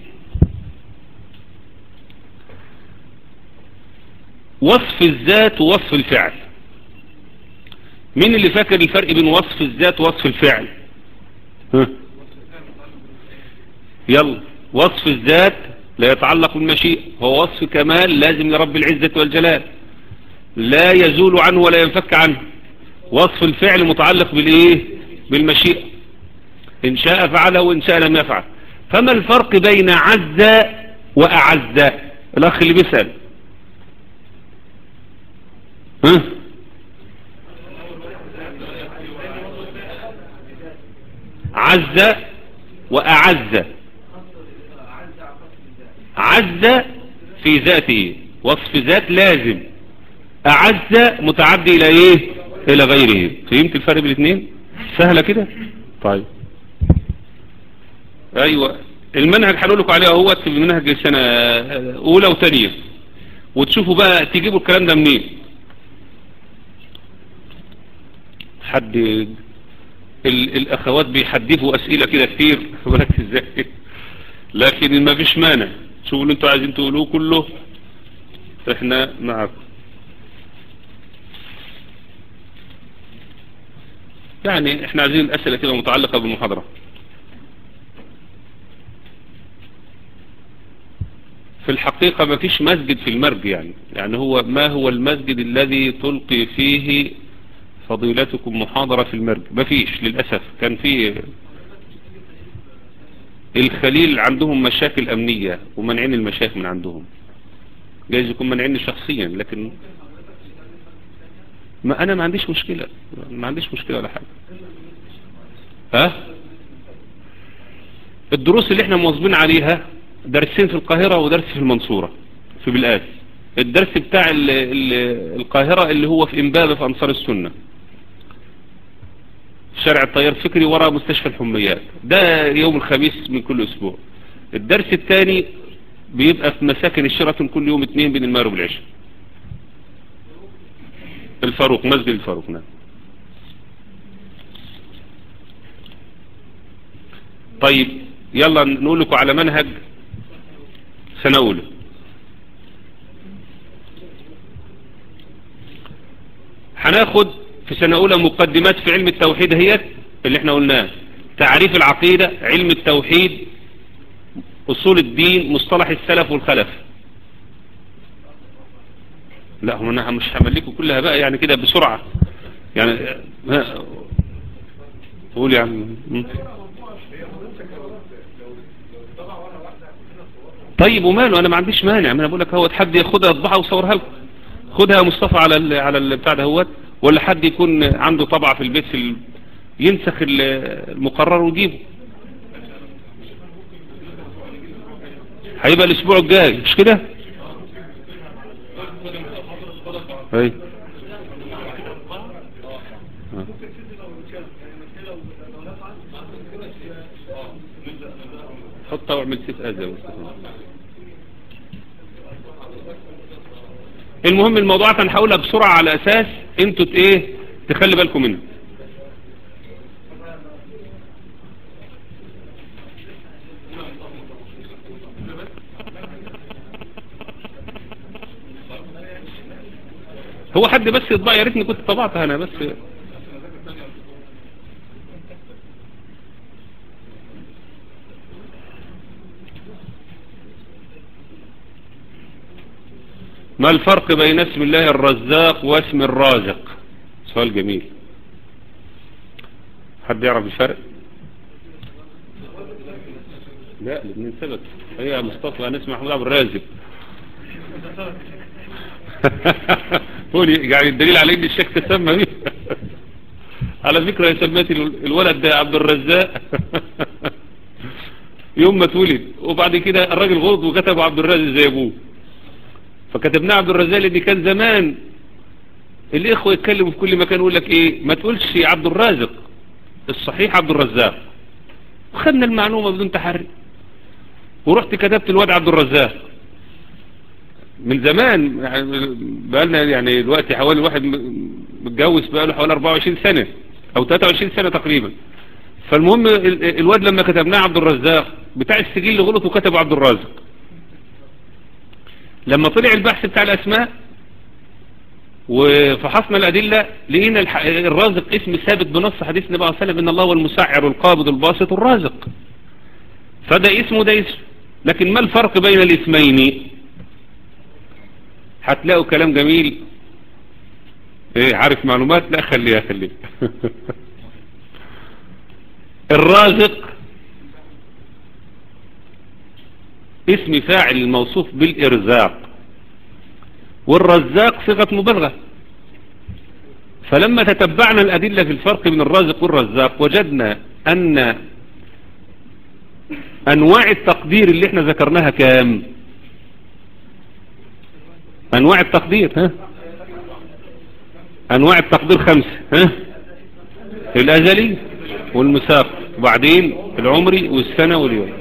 وصف الذات ووصف الفعل مين اللي فاكر الفرق بين وصف الذات ووصف الفعل ها يلا وصف الذات لا يتعلق بالمشيئة هو وصف كمال لازم لرب العزة والجلال لا يزول عنه ولا ينفك عنه وصف الفعل متعلق بالايه بالمشيئة ان شاء فعله وان شاء لم يفعل فما الفرق بين عز واعز الاخ اللي بيسأل ها عز وأعز عز في ذاته وصف ذات لازم أعز متعدي إلى إيه إلى غيره فهمت الفرق بين الاثنين سهلة كده طيب أيوة المنهج هنقول لكم عليه اهوت في منهج السنة أولى وثانية وتشوفوا بقى تجيبوا الكلام ده منين حد ال الاخوات بيحدفوا اسئلة كده كتير بالك ازاي لكن ما فيش مانع شوفوا اللي انتوا عايزين تقولوه كله احنا معكم يعني احنا عايزين الاسئلة كده متعلقة بالمحاضرة في الحقيقة ما فيش مسجد في المرج يعني يعني هو ما هو المسجد الذي تلقي فيه فضيلتكم محاضرة في المرج ما فيش للأسف كان في الخليل عندهم مشاكل أمنية ومنعين المشايخ من عندهم جايز يكون منعين شخصيا لكن ما أنا ما عنديش مشكلة ما عنديش مشكلة ولا حاجة ها الدروس اللي احنا مواظبين عليها درسين في القاهرة ودرس في المنصورة في بلقاس الدرس بتاع ال ال القاهرة اللي هو في امبابة في انصار السنة شارع الطيار فكري وراء مستشفى الحميات ده يوم الخميس من كل اسبوع الدرس الثاني بيبقى في مساكن الشيراتون كل يوم اثنين بين المغرب والعشاء الفاروق مسجد الفاروق نعم طيب يلا نقول لكم على منهج سنة أولى هناخد في سنة أولى مقدمات في علم التوحيد هي اللي احنا قلناه تعريف العقيدة علم التوحيد أصول الدين مصطلح السلف والخلف لا هو انا مش هملكوا كلها بقى يعني كده بسرعة يعني قول يا عم طيب وماله انا ما عنديش مانع ما انا بقول لك هو حد ياخدها يطبعها ويصورها لكم خدها يا مصطفى على ال على البتاع دهوت ولا حد يكون عنده طبعه في البيت في ال... ينسخ المقرر ويجيبه هيبقى الاسبوع الجاي مش كده اي حطها واعمل سيف اذى يا مصطفى المهم الموضوعات هنحاولها بسرعة على اساس انتوا ايه تخلي بالكم منها هو حد بس يطبع يا ريتني كنت طبعتها انا بس ما الفرق بين اسم الله الرزاق واسم الرازق سؤال جميل حد يعرف الفرق لا الاثنين سبت هي يا مصطفى انا اسمي محمود عبد الرازق قولي يعني الدليل على ان الشيخ تسمى بيه على فكرة يا سميتي الولد ده عبد الرزاق يوم ما اتولد وبعد كده الراجل غلط وكتب عبد الرازق زي ابوه فكتبناه عبد الرزاق لان كان زمان الاخوة يتكلموا في كل مكان يقول لك ايه ما تقولش عبد الرازق الصحيح عبد الرزاق وخدنا المعلومة بدون تحري ورحت كتبت الواد عبد الرزاق من زمان يعني بقالنا يعني دلوقتي حوالي واحد متجوز بقاله حوالي 24 سنة او 23 سنة تقريبا فالمهم الواد لما كتبناه عبد الرزاق بتاع السجل غلط وكتب عبد الرازق لما طلع البحث بتاع الاسماء وفحصنا الادلة لقينا الرازق اسم ثابت بنص حديث النبي صلى الله عليه وسلم ان الله هو المسعر القابض الباسط الرازق فده اسمه ده اسم لكن ما الفرق بين الاسمين هتلاقوا كلام جميل ايه عارف معلومات لا خليها خليها الرازق اسم فاعل الموصوف بالإرزاق والرزاق صيغة مبالغة فلما تتبعنا الأدلة في الفرق بين الرازق والرزاق وجدنا أن أنواع التقدير اللي احنا ذكرناها كام أنواع التقدير ها أنواع التقدير خمسة ها الأزلي والمساق وبعدين العمري والسنة واليوم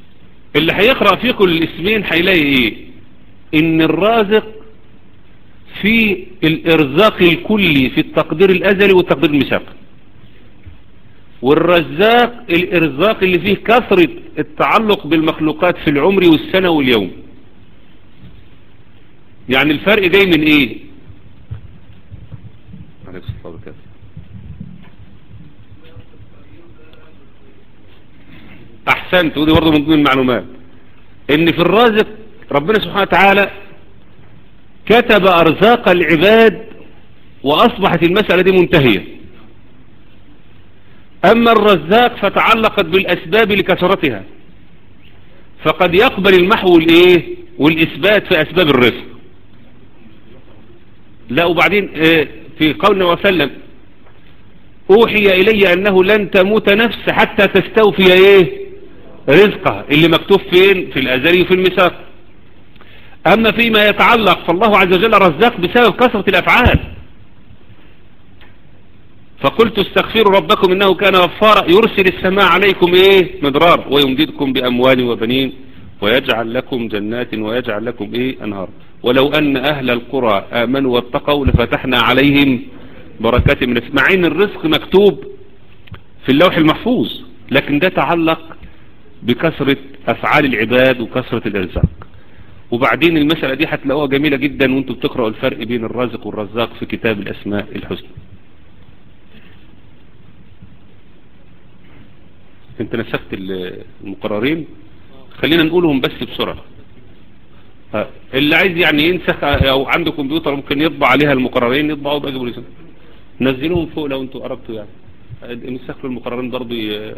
اللي هيقرأ فيكم الاسمين هيلاقي ايه ان الرازق في الإرزاق الكلي في التقدير الأزلي والتقدير المساقي والرزاق الإرزاق اللي فيه كثرة التعلق بالمخلوقات في العمر والسنة واليوم يعني الفرق جاي من ايه احسنت ودي برضه من ضمن المعلومات ان في الرازق ربنا سبحانه وتعالى كتب ارزاق العباد واصبحت المسألة دي منتهية اما الرزاق فتعلقت بالاسباب لكثرتها فقد يقبل المحو الايه والاثبات في اسباب الرزق لا وبعدين في قولنا وسلم اوحي الي انه لن تموت نفس حتى تستوفي ايه رزقها اللي مكتوب فين في الازلي وفي الميثاق اما فيما يتعلق فالله عز وجل رزاق بسبب كثرة الافعال فقلت استغفروا ربكم انه كان غفارا يرسل السماء عليكم ايه مدرار ويمددكم باموال وبنين ويجعل لكم جنات ويجعل لكم ايه انهار ولو ان اهل القرى امنوا واتقوا لفتحنا عليهم بركات من مع ان الرزق مكتوب في اللوح المحفوظ لكن ده تعلق بكثرة افعال العباد وكثرة الارزاق وبعدين المسألة دي هتلاقوها جميلة جدا وانتوا بتقرأوا الفرق بين الرازق والرزاق في كتاب الاسماء الحسنى انت نسخت المقررين خلينا نقولهم بس بسرعة اللي عايز يعني ينسخ او عنده كمبيوتر ممكن يطبع عليها المقررين يطبعوا بقى جبل نزلوهم فوق لو انتوا قربتوا يعني نسخ المقررين برضو ي...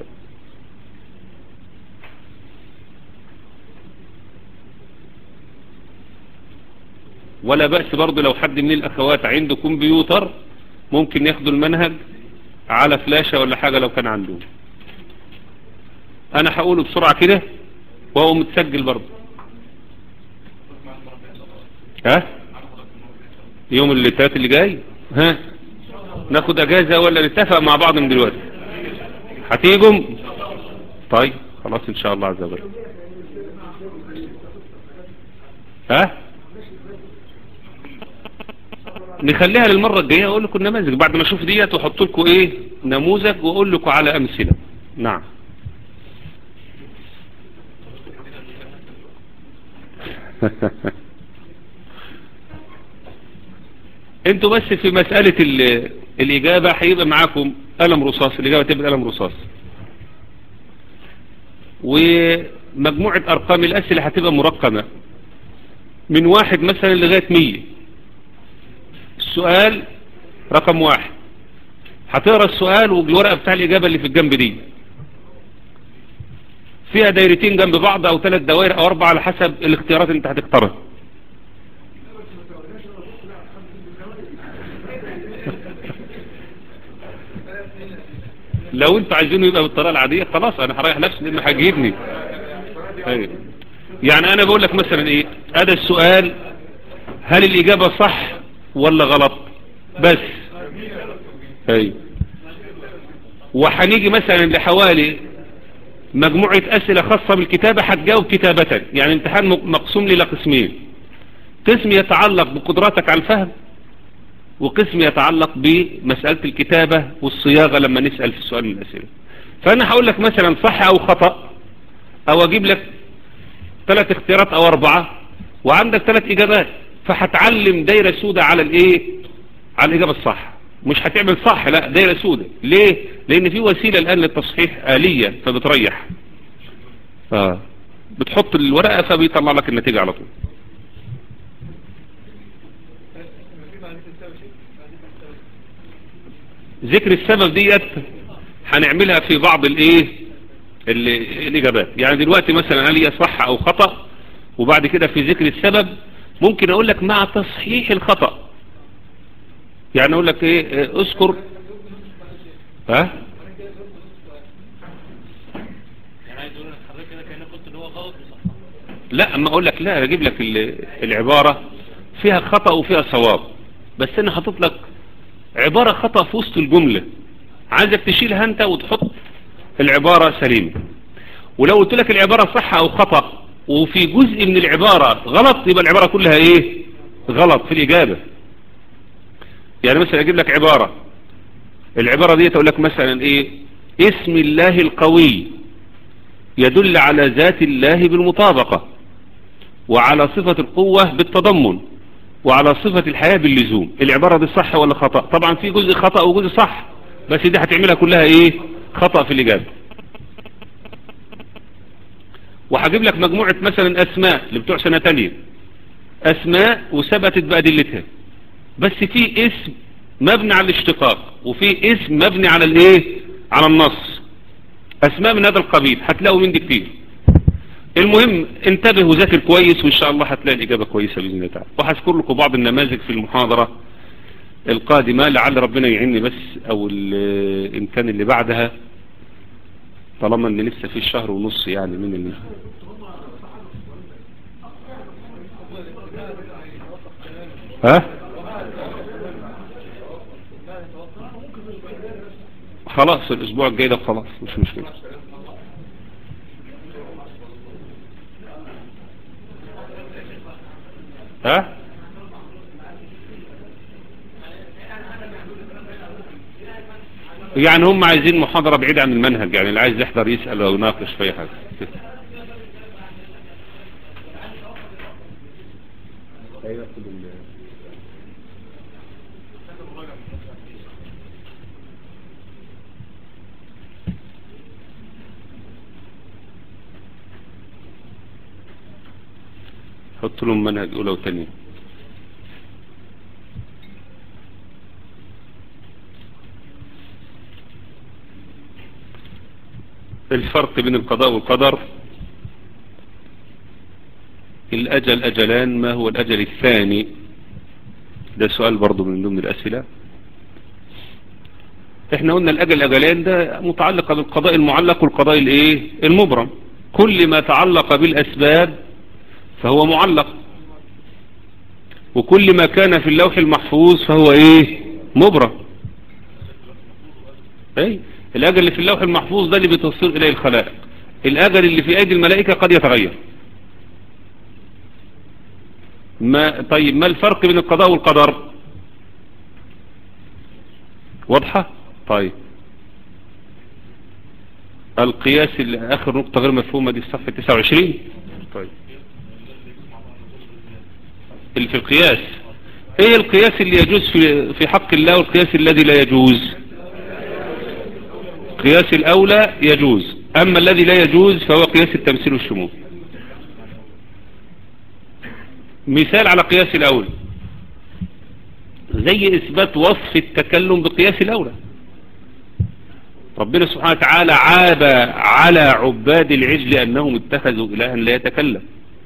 ولا بأس برضو لو حد من الاخوات عنده كمبيوتر ممكن ياخدوا المنهج على فلاشة ولا حاجة لو كان عنده انا هقوله بسرعة كده وهو متسجل برضه ها يوم اللي تلات اللي جاي ها ناخد اجازة ولا نتفق مع بعض من دلوقتي هتيجم طيب خلاص ان شاء الله عز وجل ها نخليها للمرة الجاية اقول لكم نماذج بعد ما اشوف ديت واحط لكم ايه نموذج واقول لكم على امثلة نعم انتوا بس في مسألة الإجابة هيبقى معاكم قلم رصاص الإجابة تبقى قلم رصاص ومجموعة أرقام الأسئلة هتبقى مرقمة من واحد مثلا لغاية مية السؤال رقم واحد هتقرأ السؤال والورقة بتاع الإجابة اللي في الجنب دي فيها دايرتين جنب بعض او ثلاث دوائر او اربع على حسب الاختيارات اللي انت هتختارها لو انتوا عايزينه يبقى بالطريقه العاديه خلاص انا هريح نفسي لانه هيجيبني يعني انا بقول لك مثلا ايه هذا السؤال هل الاجابه صح ولا غلط بس ايوه وهنيجي مثلا لحوالي مجموعة أسئلة خاصة بالكتابة هتجاوب كتابة يعني امتحان مقسوم لي لقسمين قسم يتعلق بقدراتك على الفهم وقسم يتعلق بمسألة الكتابة والصياغة لما نسأل في السؤال من الأسئلة فأنا هقول لك مثلا صح أو خطأ أو أجيب لك ثلاث اختيارات أو أربعة وعندك ثلاث إجابات فهتعلم دايرة سودة على الإيه على الإجابة الصح مش هتعمل صح لا دايرة سودة ليه لان في وسيلة الان للتصحيح آلية فبتريح آه. بتحط الورقة فبيطلع لك النتيجة على طول ذكر السبب ديت هنعملها في بعض الايه الاجابات يعني دلوقتي مثلا هل هي صح او خطأ وبعد كده في ذكر السبب ممكن اقول لك مع تصحيح الخطأ يعني اقول لك ايه اذكر ها لا اما اقول لك لا اجيب لك العبارة فيها خطأ وفيها صواب بس انا حاطط لك عبارة خطأ في وسط الجملة عايزك تشيلها انت وتحط العبارة سليمة ولو قلت لك العبارة صح او خطأ وفي جزء من العبارة غلط يبقى العبارة كلها ايه غلط في الاجابة يعني مثلا اجيب لك عبارة العبارة دي تقول لك مثلا ايه اسم الله القوي يدل على ذات الله بالمطابقة وعلى صفة القوة بالتضمن وعلى صفة الحياة باللزوم العبارة دي صح ولا خطأ طبعا في جزء خطأ وجزء صح بس دي هتعملها كلها ايه خطأ في الإجابة وهجيب لك مجموعة مثلا أسماء اللي بتوع سنة تانية أسماء وثبتت بأدلتها بس في اسم مبني على الاشتقاق وفي اسم مبني على الايه على النص أسماء من هذا القبيل هتلاقوا من دي كتير المهم انتبه وذاكر كويس وإن شاء الله هتلاقي الإجابة كويسة بإذن الله تعالى وهذكر لكم بعض النماذج في المحاضرة القادمة لعل ربنا يعيني بس أو إن كان اللي بعدها طالما ان لسه في شهر ونص يعني من اللي ها خلاص الاسبوع الجاي ده خلاص مش مشكلة ها يعني هم عايزين محاضرة بعيدة عن المنهج يعني اللي عايز يحضر يسأل او يناقش في اي حاجة حط لهم منهج اولى وثانيه الفرق بين القضاء والقدر الأجل أجلان ما هو الأجل الثاني ده سؤال برضو من ضمن الأسئلة احنا قلنا الأجل أجلان ده متعلقة بالقضاء المعلق والقضاء الايه المبرم كل ما تعلق بالأسباب فهو معلق وكل ما كان في اللوح المحفوظ فهو ايه مبرم ايه الأجل اللي في اللوح المحفوظ ده اللي بتصير إليه الخلائق الأجل اللي في أيدي الملائكة قد يتغير ما طيب ما الفرق بين القضاء والقدر واضحة طيب القياس اللي آخر نقطة غير مفهومة دي الصفحة 29 طيب اللي في القياس ايه القياس اللي يجوز في في حق الله والقياس الذي لا يجوز قياس الأولى يجوز أما الذي لا يجوز فهو قياس التمثيل والشمول مثال على قياس الأولى زي إثبات وصف التكلم بقياس الأولى ربنا سبحانه وتعالى عاب على عباد العجل أنهم اتخذوا إلها لا يتكلم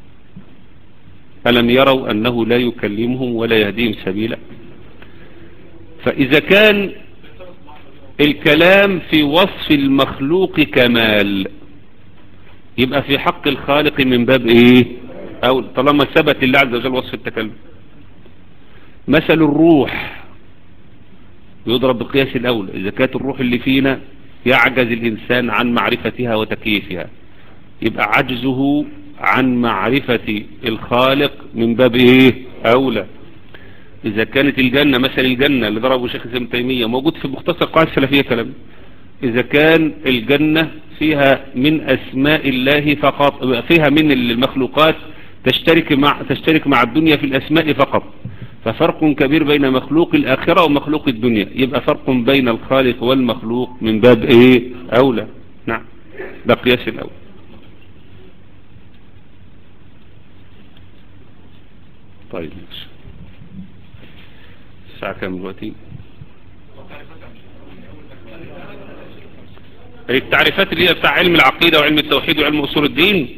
ألم يروا أنه لا يكلمهم ولا يهديهم سبيلا فإذا كان الكلام في وصف المخلوق كمال يبقى في حق الخالق من باب ايه او طالما ثبت لله عز وجل وصف التكلم مثل الروح يضرب بقياس الاولى اذا كانت الروح اللي فينا يعجز الانسان عن معرفتها وتكييفها يبقى عجزه عن معرفة الخالق من باب ايه اولى إذا كانت الجنة مثل الجنة اللي ضربه شيخ ابن تيمية موجود في مختصر قاعدة السلفية كلام إذا كان الجنة فيها من أسماء الله فقط فيها من المخلوقات تشترك مع تشترك مع الدنيا في الأسماء فقط ففرق كبير بين مخلوق الآخرة ومخلوق الدنيا يبقى فرق بين الخالق والمخلوق من باب إيه أولى نعم ده قياس الأول طيب ماشي الساعة كام دلوقتي التعريفات اللي هي بتاع علم العقيدة وعلم التوحيد وعلم أصول الدين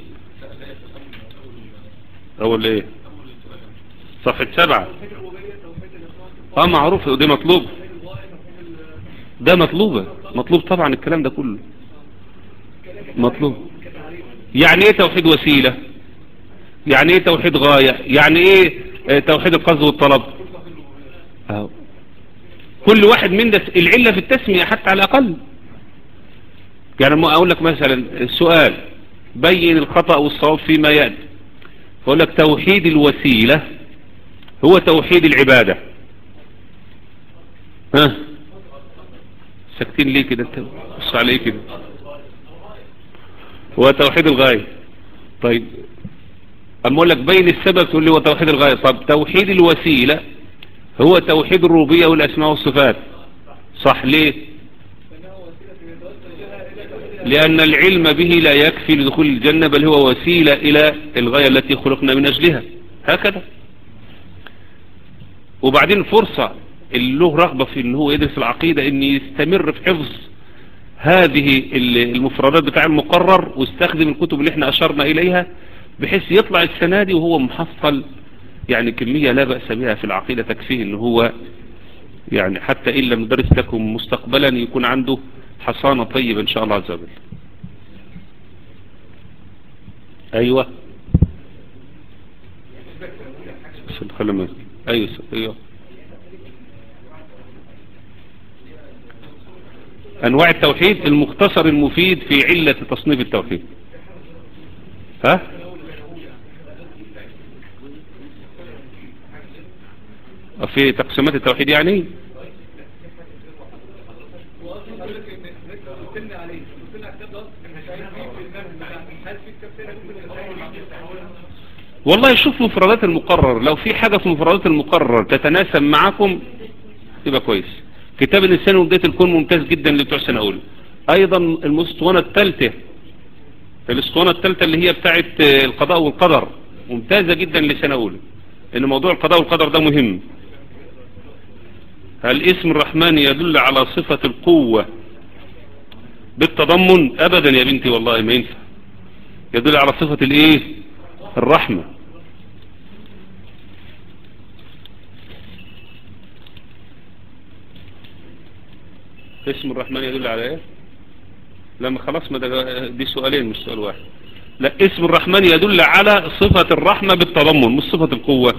أول ايه صفحة سبعة اه معروف ودي مطلوب ده مطلوبة مطلوب طبعا الكلام ده كله مطلوب يعني ايه توحيد وسيلة يعني ايه توحيد غاية يعني ايه توحيد القصد والطلب أهو. كل واحد من ده العلة في التسمية حتى على الأقل يعني ما أقول لك مثلا السؤال بين الخطأ والصواب فيما يأتي فأقول لك توحيد الوسيلة هو توحيد العبادة ها ساكتين ليه كده انت بص عليه كده هو توحيد الغاية طيب اما اقول لك بين السبب تقول لي هو توحيد الغاية طب توحيد الوسيلة هو توحيد الربوبية والاسماء والصفات صح ليه لأن العلم به لا يكفي لدخول الجنة بل هو وسيلة إلى الغاية التي خلقنا من أجلها هكذا وبعدين فرصة اللي له رغبة في ان هو يدرس العقيدة ان يستمر في حفظ هذه المفردات بتاع المقرر واستخدم الكتب اللي احنا اشرنا اليها بحيث يطلع السنة دي وهو محصل يعني كمية لا بأس بها في العقيدة تكفيه ان هو يعني حتى إن لم ندرس لكم مستقبلا يكون عنده حصانة طيبة إن شاء الله عز وجل أيوة خلنا أيوة أيوة أنواع التوحيد المختصر المفيد في علة تصنيف التوحيد ها في تقسيمات التوحيد يعني والله شوف مفردات المقرر لو في حاجة في مفردات المقرر تتناسب معكم يبقى كويس كتاب الإنسان وبداية الكون ممتاز جدا لبتوع سنة أولى أيضا الاسطوانة الثالثة الاسطوانة الثالثة اللي هي بتاعت القضاء والقدر ممتازة جدا لسنة أولى إن موضوع القضاء والقدر ده مهم هل اسم الرحمن يدل على صفة القوة بالتضمن أبدا يا بنتي والله ما ينفع يدل على صفة الايه الرحمة اسم الرحمن يدل على ايه لما خلاص ما ده دي سؤالين مش سؤال واحد لا اسم الرحمن يدل على صفة الرحمة بالتضمن مش صفة القوة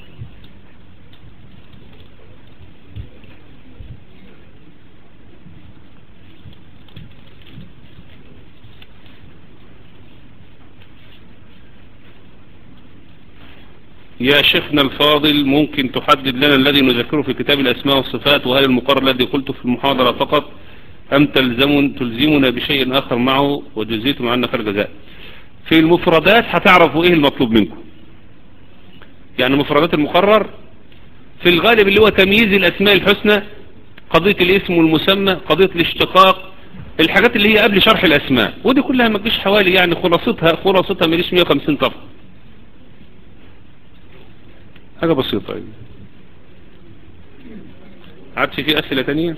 يا شيخنا الفاضل ممكن تحدد لنا الذي نذكره في كتاب الأسماء والصفات وهل المقرر الذي قلته في المحاضرة فقط أم تلزم تلزمنا بشيء آخر معه وجزيتم عنا خير جزاء في المفردات هتعرفوا إيه المطلوب منكم يعني مفردات المقرر في الغالب اللي هو تمييز الأسماء الحسنى قضية الاسم والمسمى قضية الاشتقاق الحاجات اللي هي قبل شرح الأسماء ودي كلها ما تجيش حوالي يعني خلاصتها خلاصتها مليش 150 صفحة حاجة بسيطة يعني. عادش في أسئلة تانية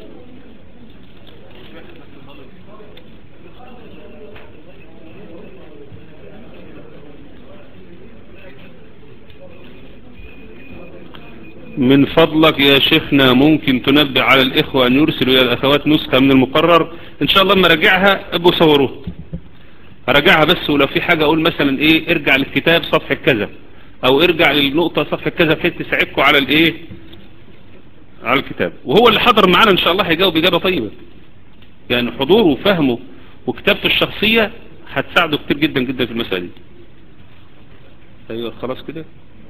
من فضلك يا شيخنا ممكن تنبه على الإخوة أن يرسلوا إلى الأخوات نسخة من المقرر إن شاء الله لما راجعها أبو صوروه راجعها بس ولو في حاجة أقول مثلا إيه ارجع للكتاب صفحة كذا او ارجع للنقطة صفحة كذا بحيث تساعدكم على الايه على الكتاب وهو اللي حضر معانا ان شاء الله هيجاوب اجابة طيبة يعني حضوره وفهمه وكتابته الشخصية هتساعده كتير جدا جدا في المسألة دي ايوه خلاص كده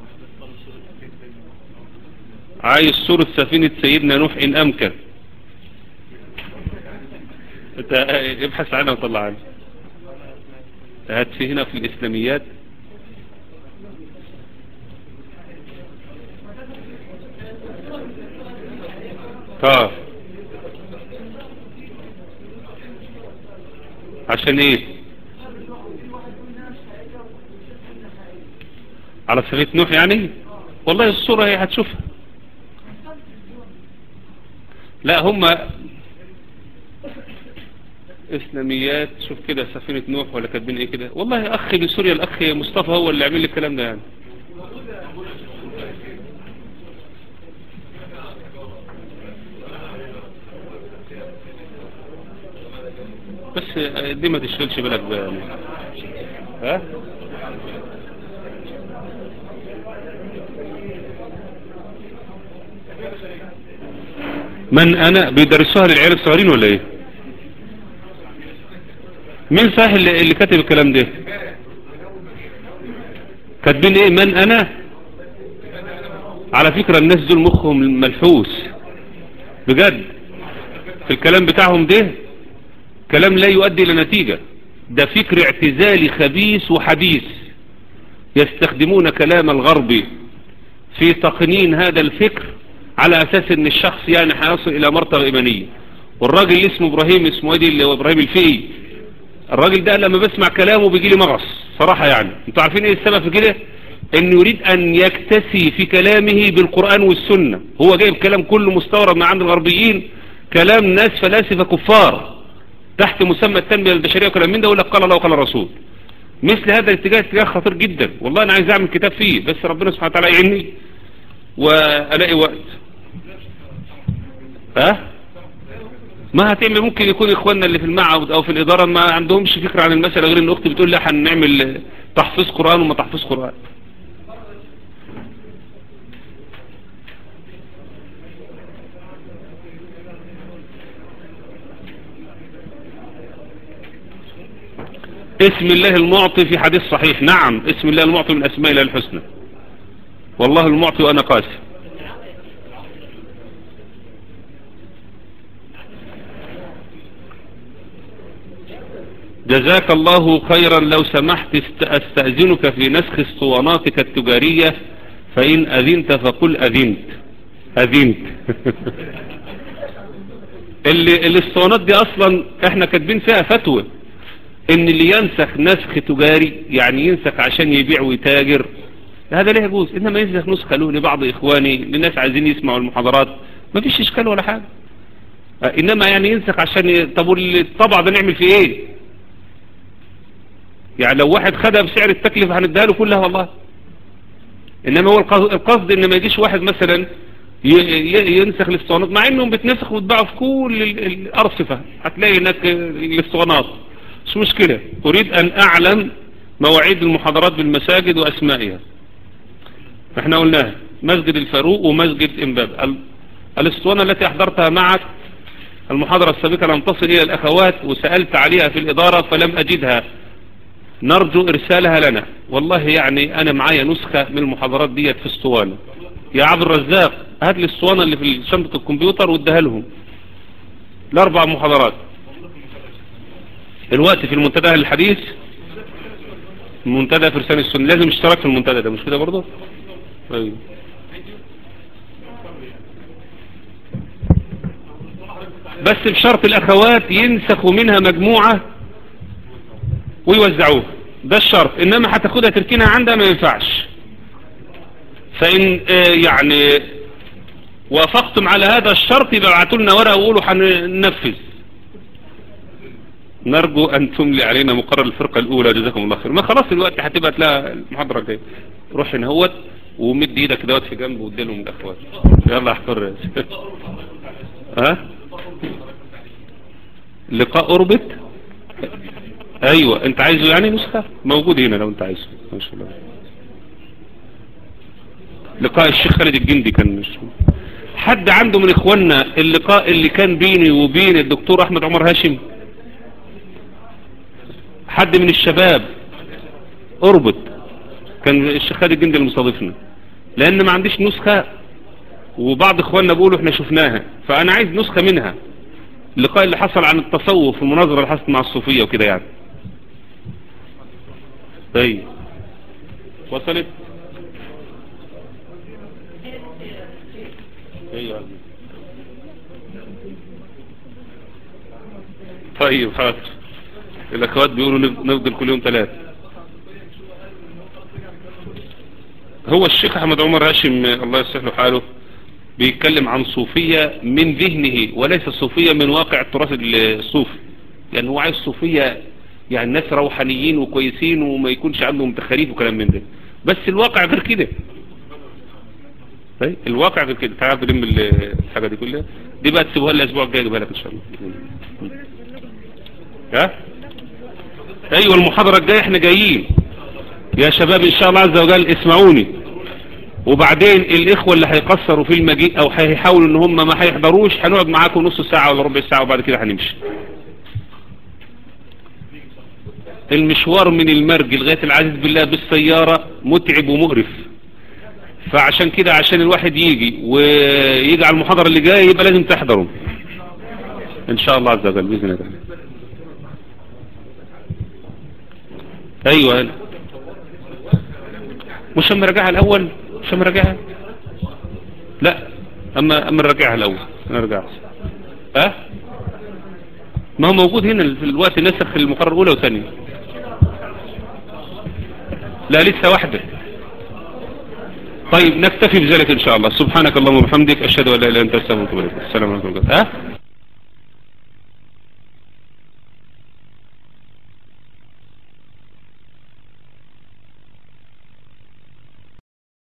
عايز صورة سفينة سيدنا نوح ان امكن انت ابحث عنها وطلع عنها هات في هنا في الاسلاميات اه عشان ايه على سفينة نوح يعني والله الصورة هي هتشوفها لا هم اسلاميات شوف كده سفينة نوح ولا كاتبين ايه كده والله اخي بسوريا الاخ مصطفى هو اللي عمل لي الكلام ده يعني بس دي ما تشغلش بالك بقى يعني ها من انا بيدرسوها للعيال الصغيرين ولا ايه مين صحيح اللي, اللي كاتب الكلام ده كاتبين ايه من انا على فكرة الناس دول مخهم ملحوس بجد في الكلام بتاعهم ده كلام لا يؤدي إلى نتيجة ده فكر اعتزالي خبيث وحديث يستخدمون كلام الغرب في تقنين هذا الفكر على أساس ان الشخص يعني هيصل إلى مرتبة إيمانية والراجل اللي اسمه إبراهيم اسمه ادي اللي هو إبراهيم الفقي الراجل ده لما بسمع كلامه بيجي لي مغص صراحة يعني انتوا عارفين ايه السبب في كده انه يريد ان يكتسي في كلامه بالقرآن والسنة هو جايب كلام كله مستورد من عند الغربيين كلام ناس فلاسفة كفار تحت مسمى التنمية البشرية وكلام من ده يقول لك قال الله وقال الرسول مثل هذا الاتجاه اتجاه خطير جدا والله انا عايز اعمل كتاب فيه بس ربنا سبحانه وتعالى يعيني والاقي وقت ها ما هتعمل ممكن يكون اخواننا اللي في المعهد او في الاداره ما عندهمش فكره عن المساله غير ان اختي بتقول لي هنعمل تحفيظ قران وما تحفيظ قران اسم الله المعطي في حديث صحيح نعم اسم الله المعطي من اسماء الله الحسنى والله المعطي وانا قاسي جزاك الله خيرا لو سمحت استأذنك في نسخ اسطواناتك التجارية فإن أذنت فقل أذنت أذنت اللي الاسطوانات دي أصلا احنا كاتبين فيها فتوى ان اللي ينسخ نسخ تجاري يعني ينسخ عشان يبيع ويتاجر هذا له يجوز انما ينسخ نسخة له لبعض اخواني للناس عايزين يسمعوا المحاضرات ما فيش اشكال ولا حاجة انما يعني ينسخ عشان ي... طب والطبع ده نعمل فيه ايه يعني لو واحد خدها بسعر التكلفة هنديها له كلها والله انما هو القصد ان ما يجيش واحد مثلا ينسخ الاسطوانات مع انهم بتنسخ وتباعوا في كل الارصفة هتلاقي هناك الاسطوانات مش مشكلة اريد ان اعلم مواعيد المحاضرات بالمساجد واسمائها احنا قلناها مسجد الفاروق ومسجد امباب الاسطوانة التي احضرتها معك المحاضرة السابقة لم تصل الى الاخوات وسألت عليها في الادارة فلم اجدها نرجو ارسالها لنا والله يعني انا معايا نسخة من المحاضرات ديت في اسطوانة يا عبد الرزاق هات لي الاسطوانة اللي في شنطة الكمبيوتر واديها لهم الاربع محاضرات الوقت في المنتدى الحديث المنتدى فرسان السنة لازم اشتراك في المنتدى ده مش كده برضه ايوه بس بشرط الاخوات ينسخوا منها مجموعة ويوزعوها ده الشرط انما هتاخدها تركينها عندها ما ينفعش فان اه يعني وافقتم على هذا الشرط يبقى ابعتوا لنا ورقه وقولوا هننفذ نرجو ان تملي علينا مقرر الفرقة الاولى جزاكم الله خير ما خلاص الوقت هتبقى تلاقي المحاضرة الجاية روح هنا هوت ومد ايدك دوت في جنب واديلهم الاخوات يلا احفر ها لقاء اوربت ايوه انت عايزه يعني نسخة موجود هنا لو انت عايزه ما شاء الله لقاء الشيخ خالد الجندي كان مش حد عنده من اخواننا اللقاء اللي كان بيني وبين الدكتور احمد عمر هاشم حد من الشباب اربط كان الشيخ خالد الجندي اللي مستضيفنا لان ما عنديش نسخة وبعض اخواننا بيقولوا احنا شفناها فانا عايز نسخة منها اللقاء اللي حصل عن التصوف المناظرة اللي حصلت مع الصوفية وكده يعني طيب وصلت ايوه طيب حاضر الاخوات بيقولوا نفضل كل يوم ثلاثة هو الشيخ احمد عمر هاشم الله يصلح له حاله بيتكلم عن صوفية من ذهنه وليس صوفية من واقع التراث الصوفي يعني هو عايز صوفية يعني ناس روحانيين وكويسين وما يكونش عندهم تخاريف وكلام من ده بس الواقع غير كده طيب الواقع غير كده تعرف تلم الحاجة دي كلها دي بقى تسيبوها الاسبوع الجاي اجيبها لك ان شاء الله ها ايوه المحاضرة الجاية احنا جايين يا شباب ان شاء الله عز وجل اسمعوني وبعدين الاخوة اللي هيقصروا في المجيء او هيحاولوا ان هم ما هيحضروش هنقعد معاكم نص ساعة ولا ربع ساعة وبعد كده هنمشي المشوار من المرج لغاية العزيز بالله بالسيارة متعب ومقرف فعشان كده عشان الواحد يجي ويجي على المحاضرة اللي جاية يبقى لازم تحضروا ان شاء الله عز وجل بإذن الله ايوه مش اما راجعها الاول مش اما راجعها لا اما اما نراجعها الاول نرجع ها ما هو موجود هنا في الوقت نسخ المقرر الاولى وثانيه لا لسه واحده طيب نكتفي بذلك ان شاء الله سبحانك اللهم وبحمدك اشهد ان لا اله الا انت استغفرك واتوب اليك السلام عليكم ها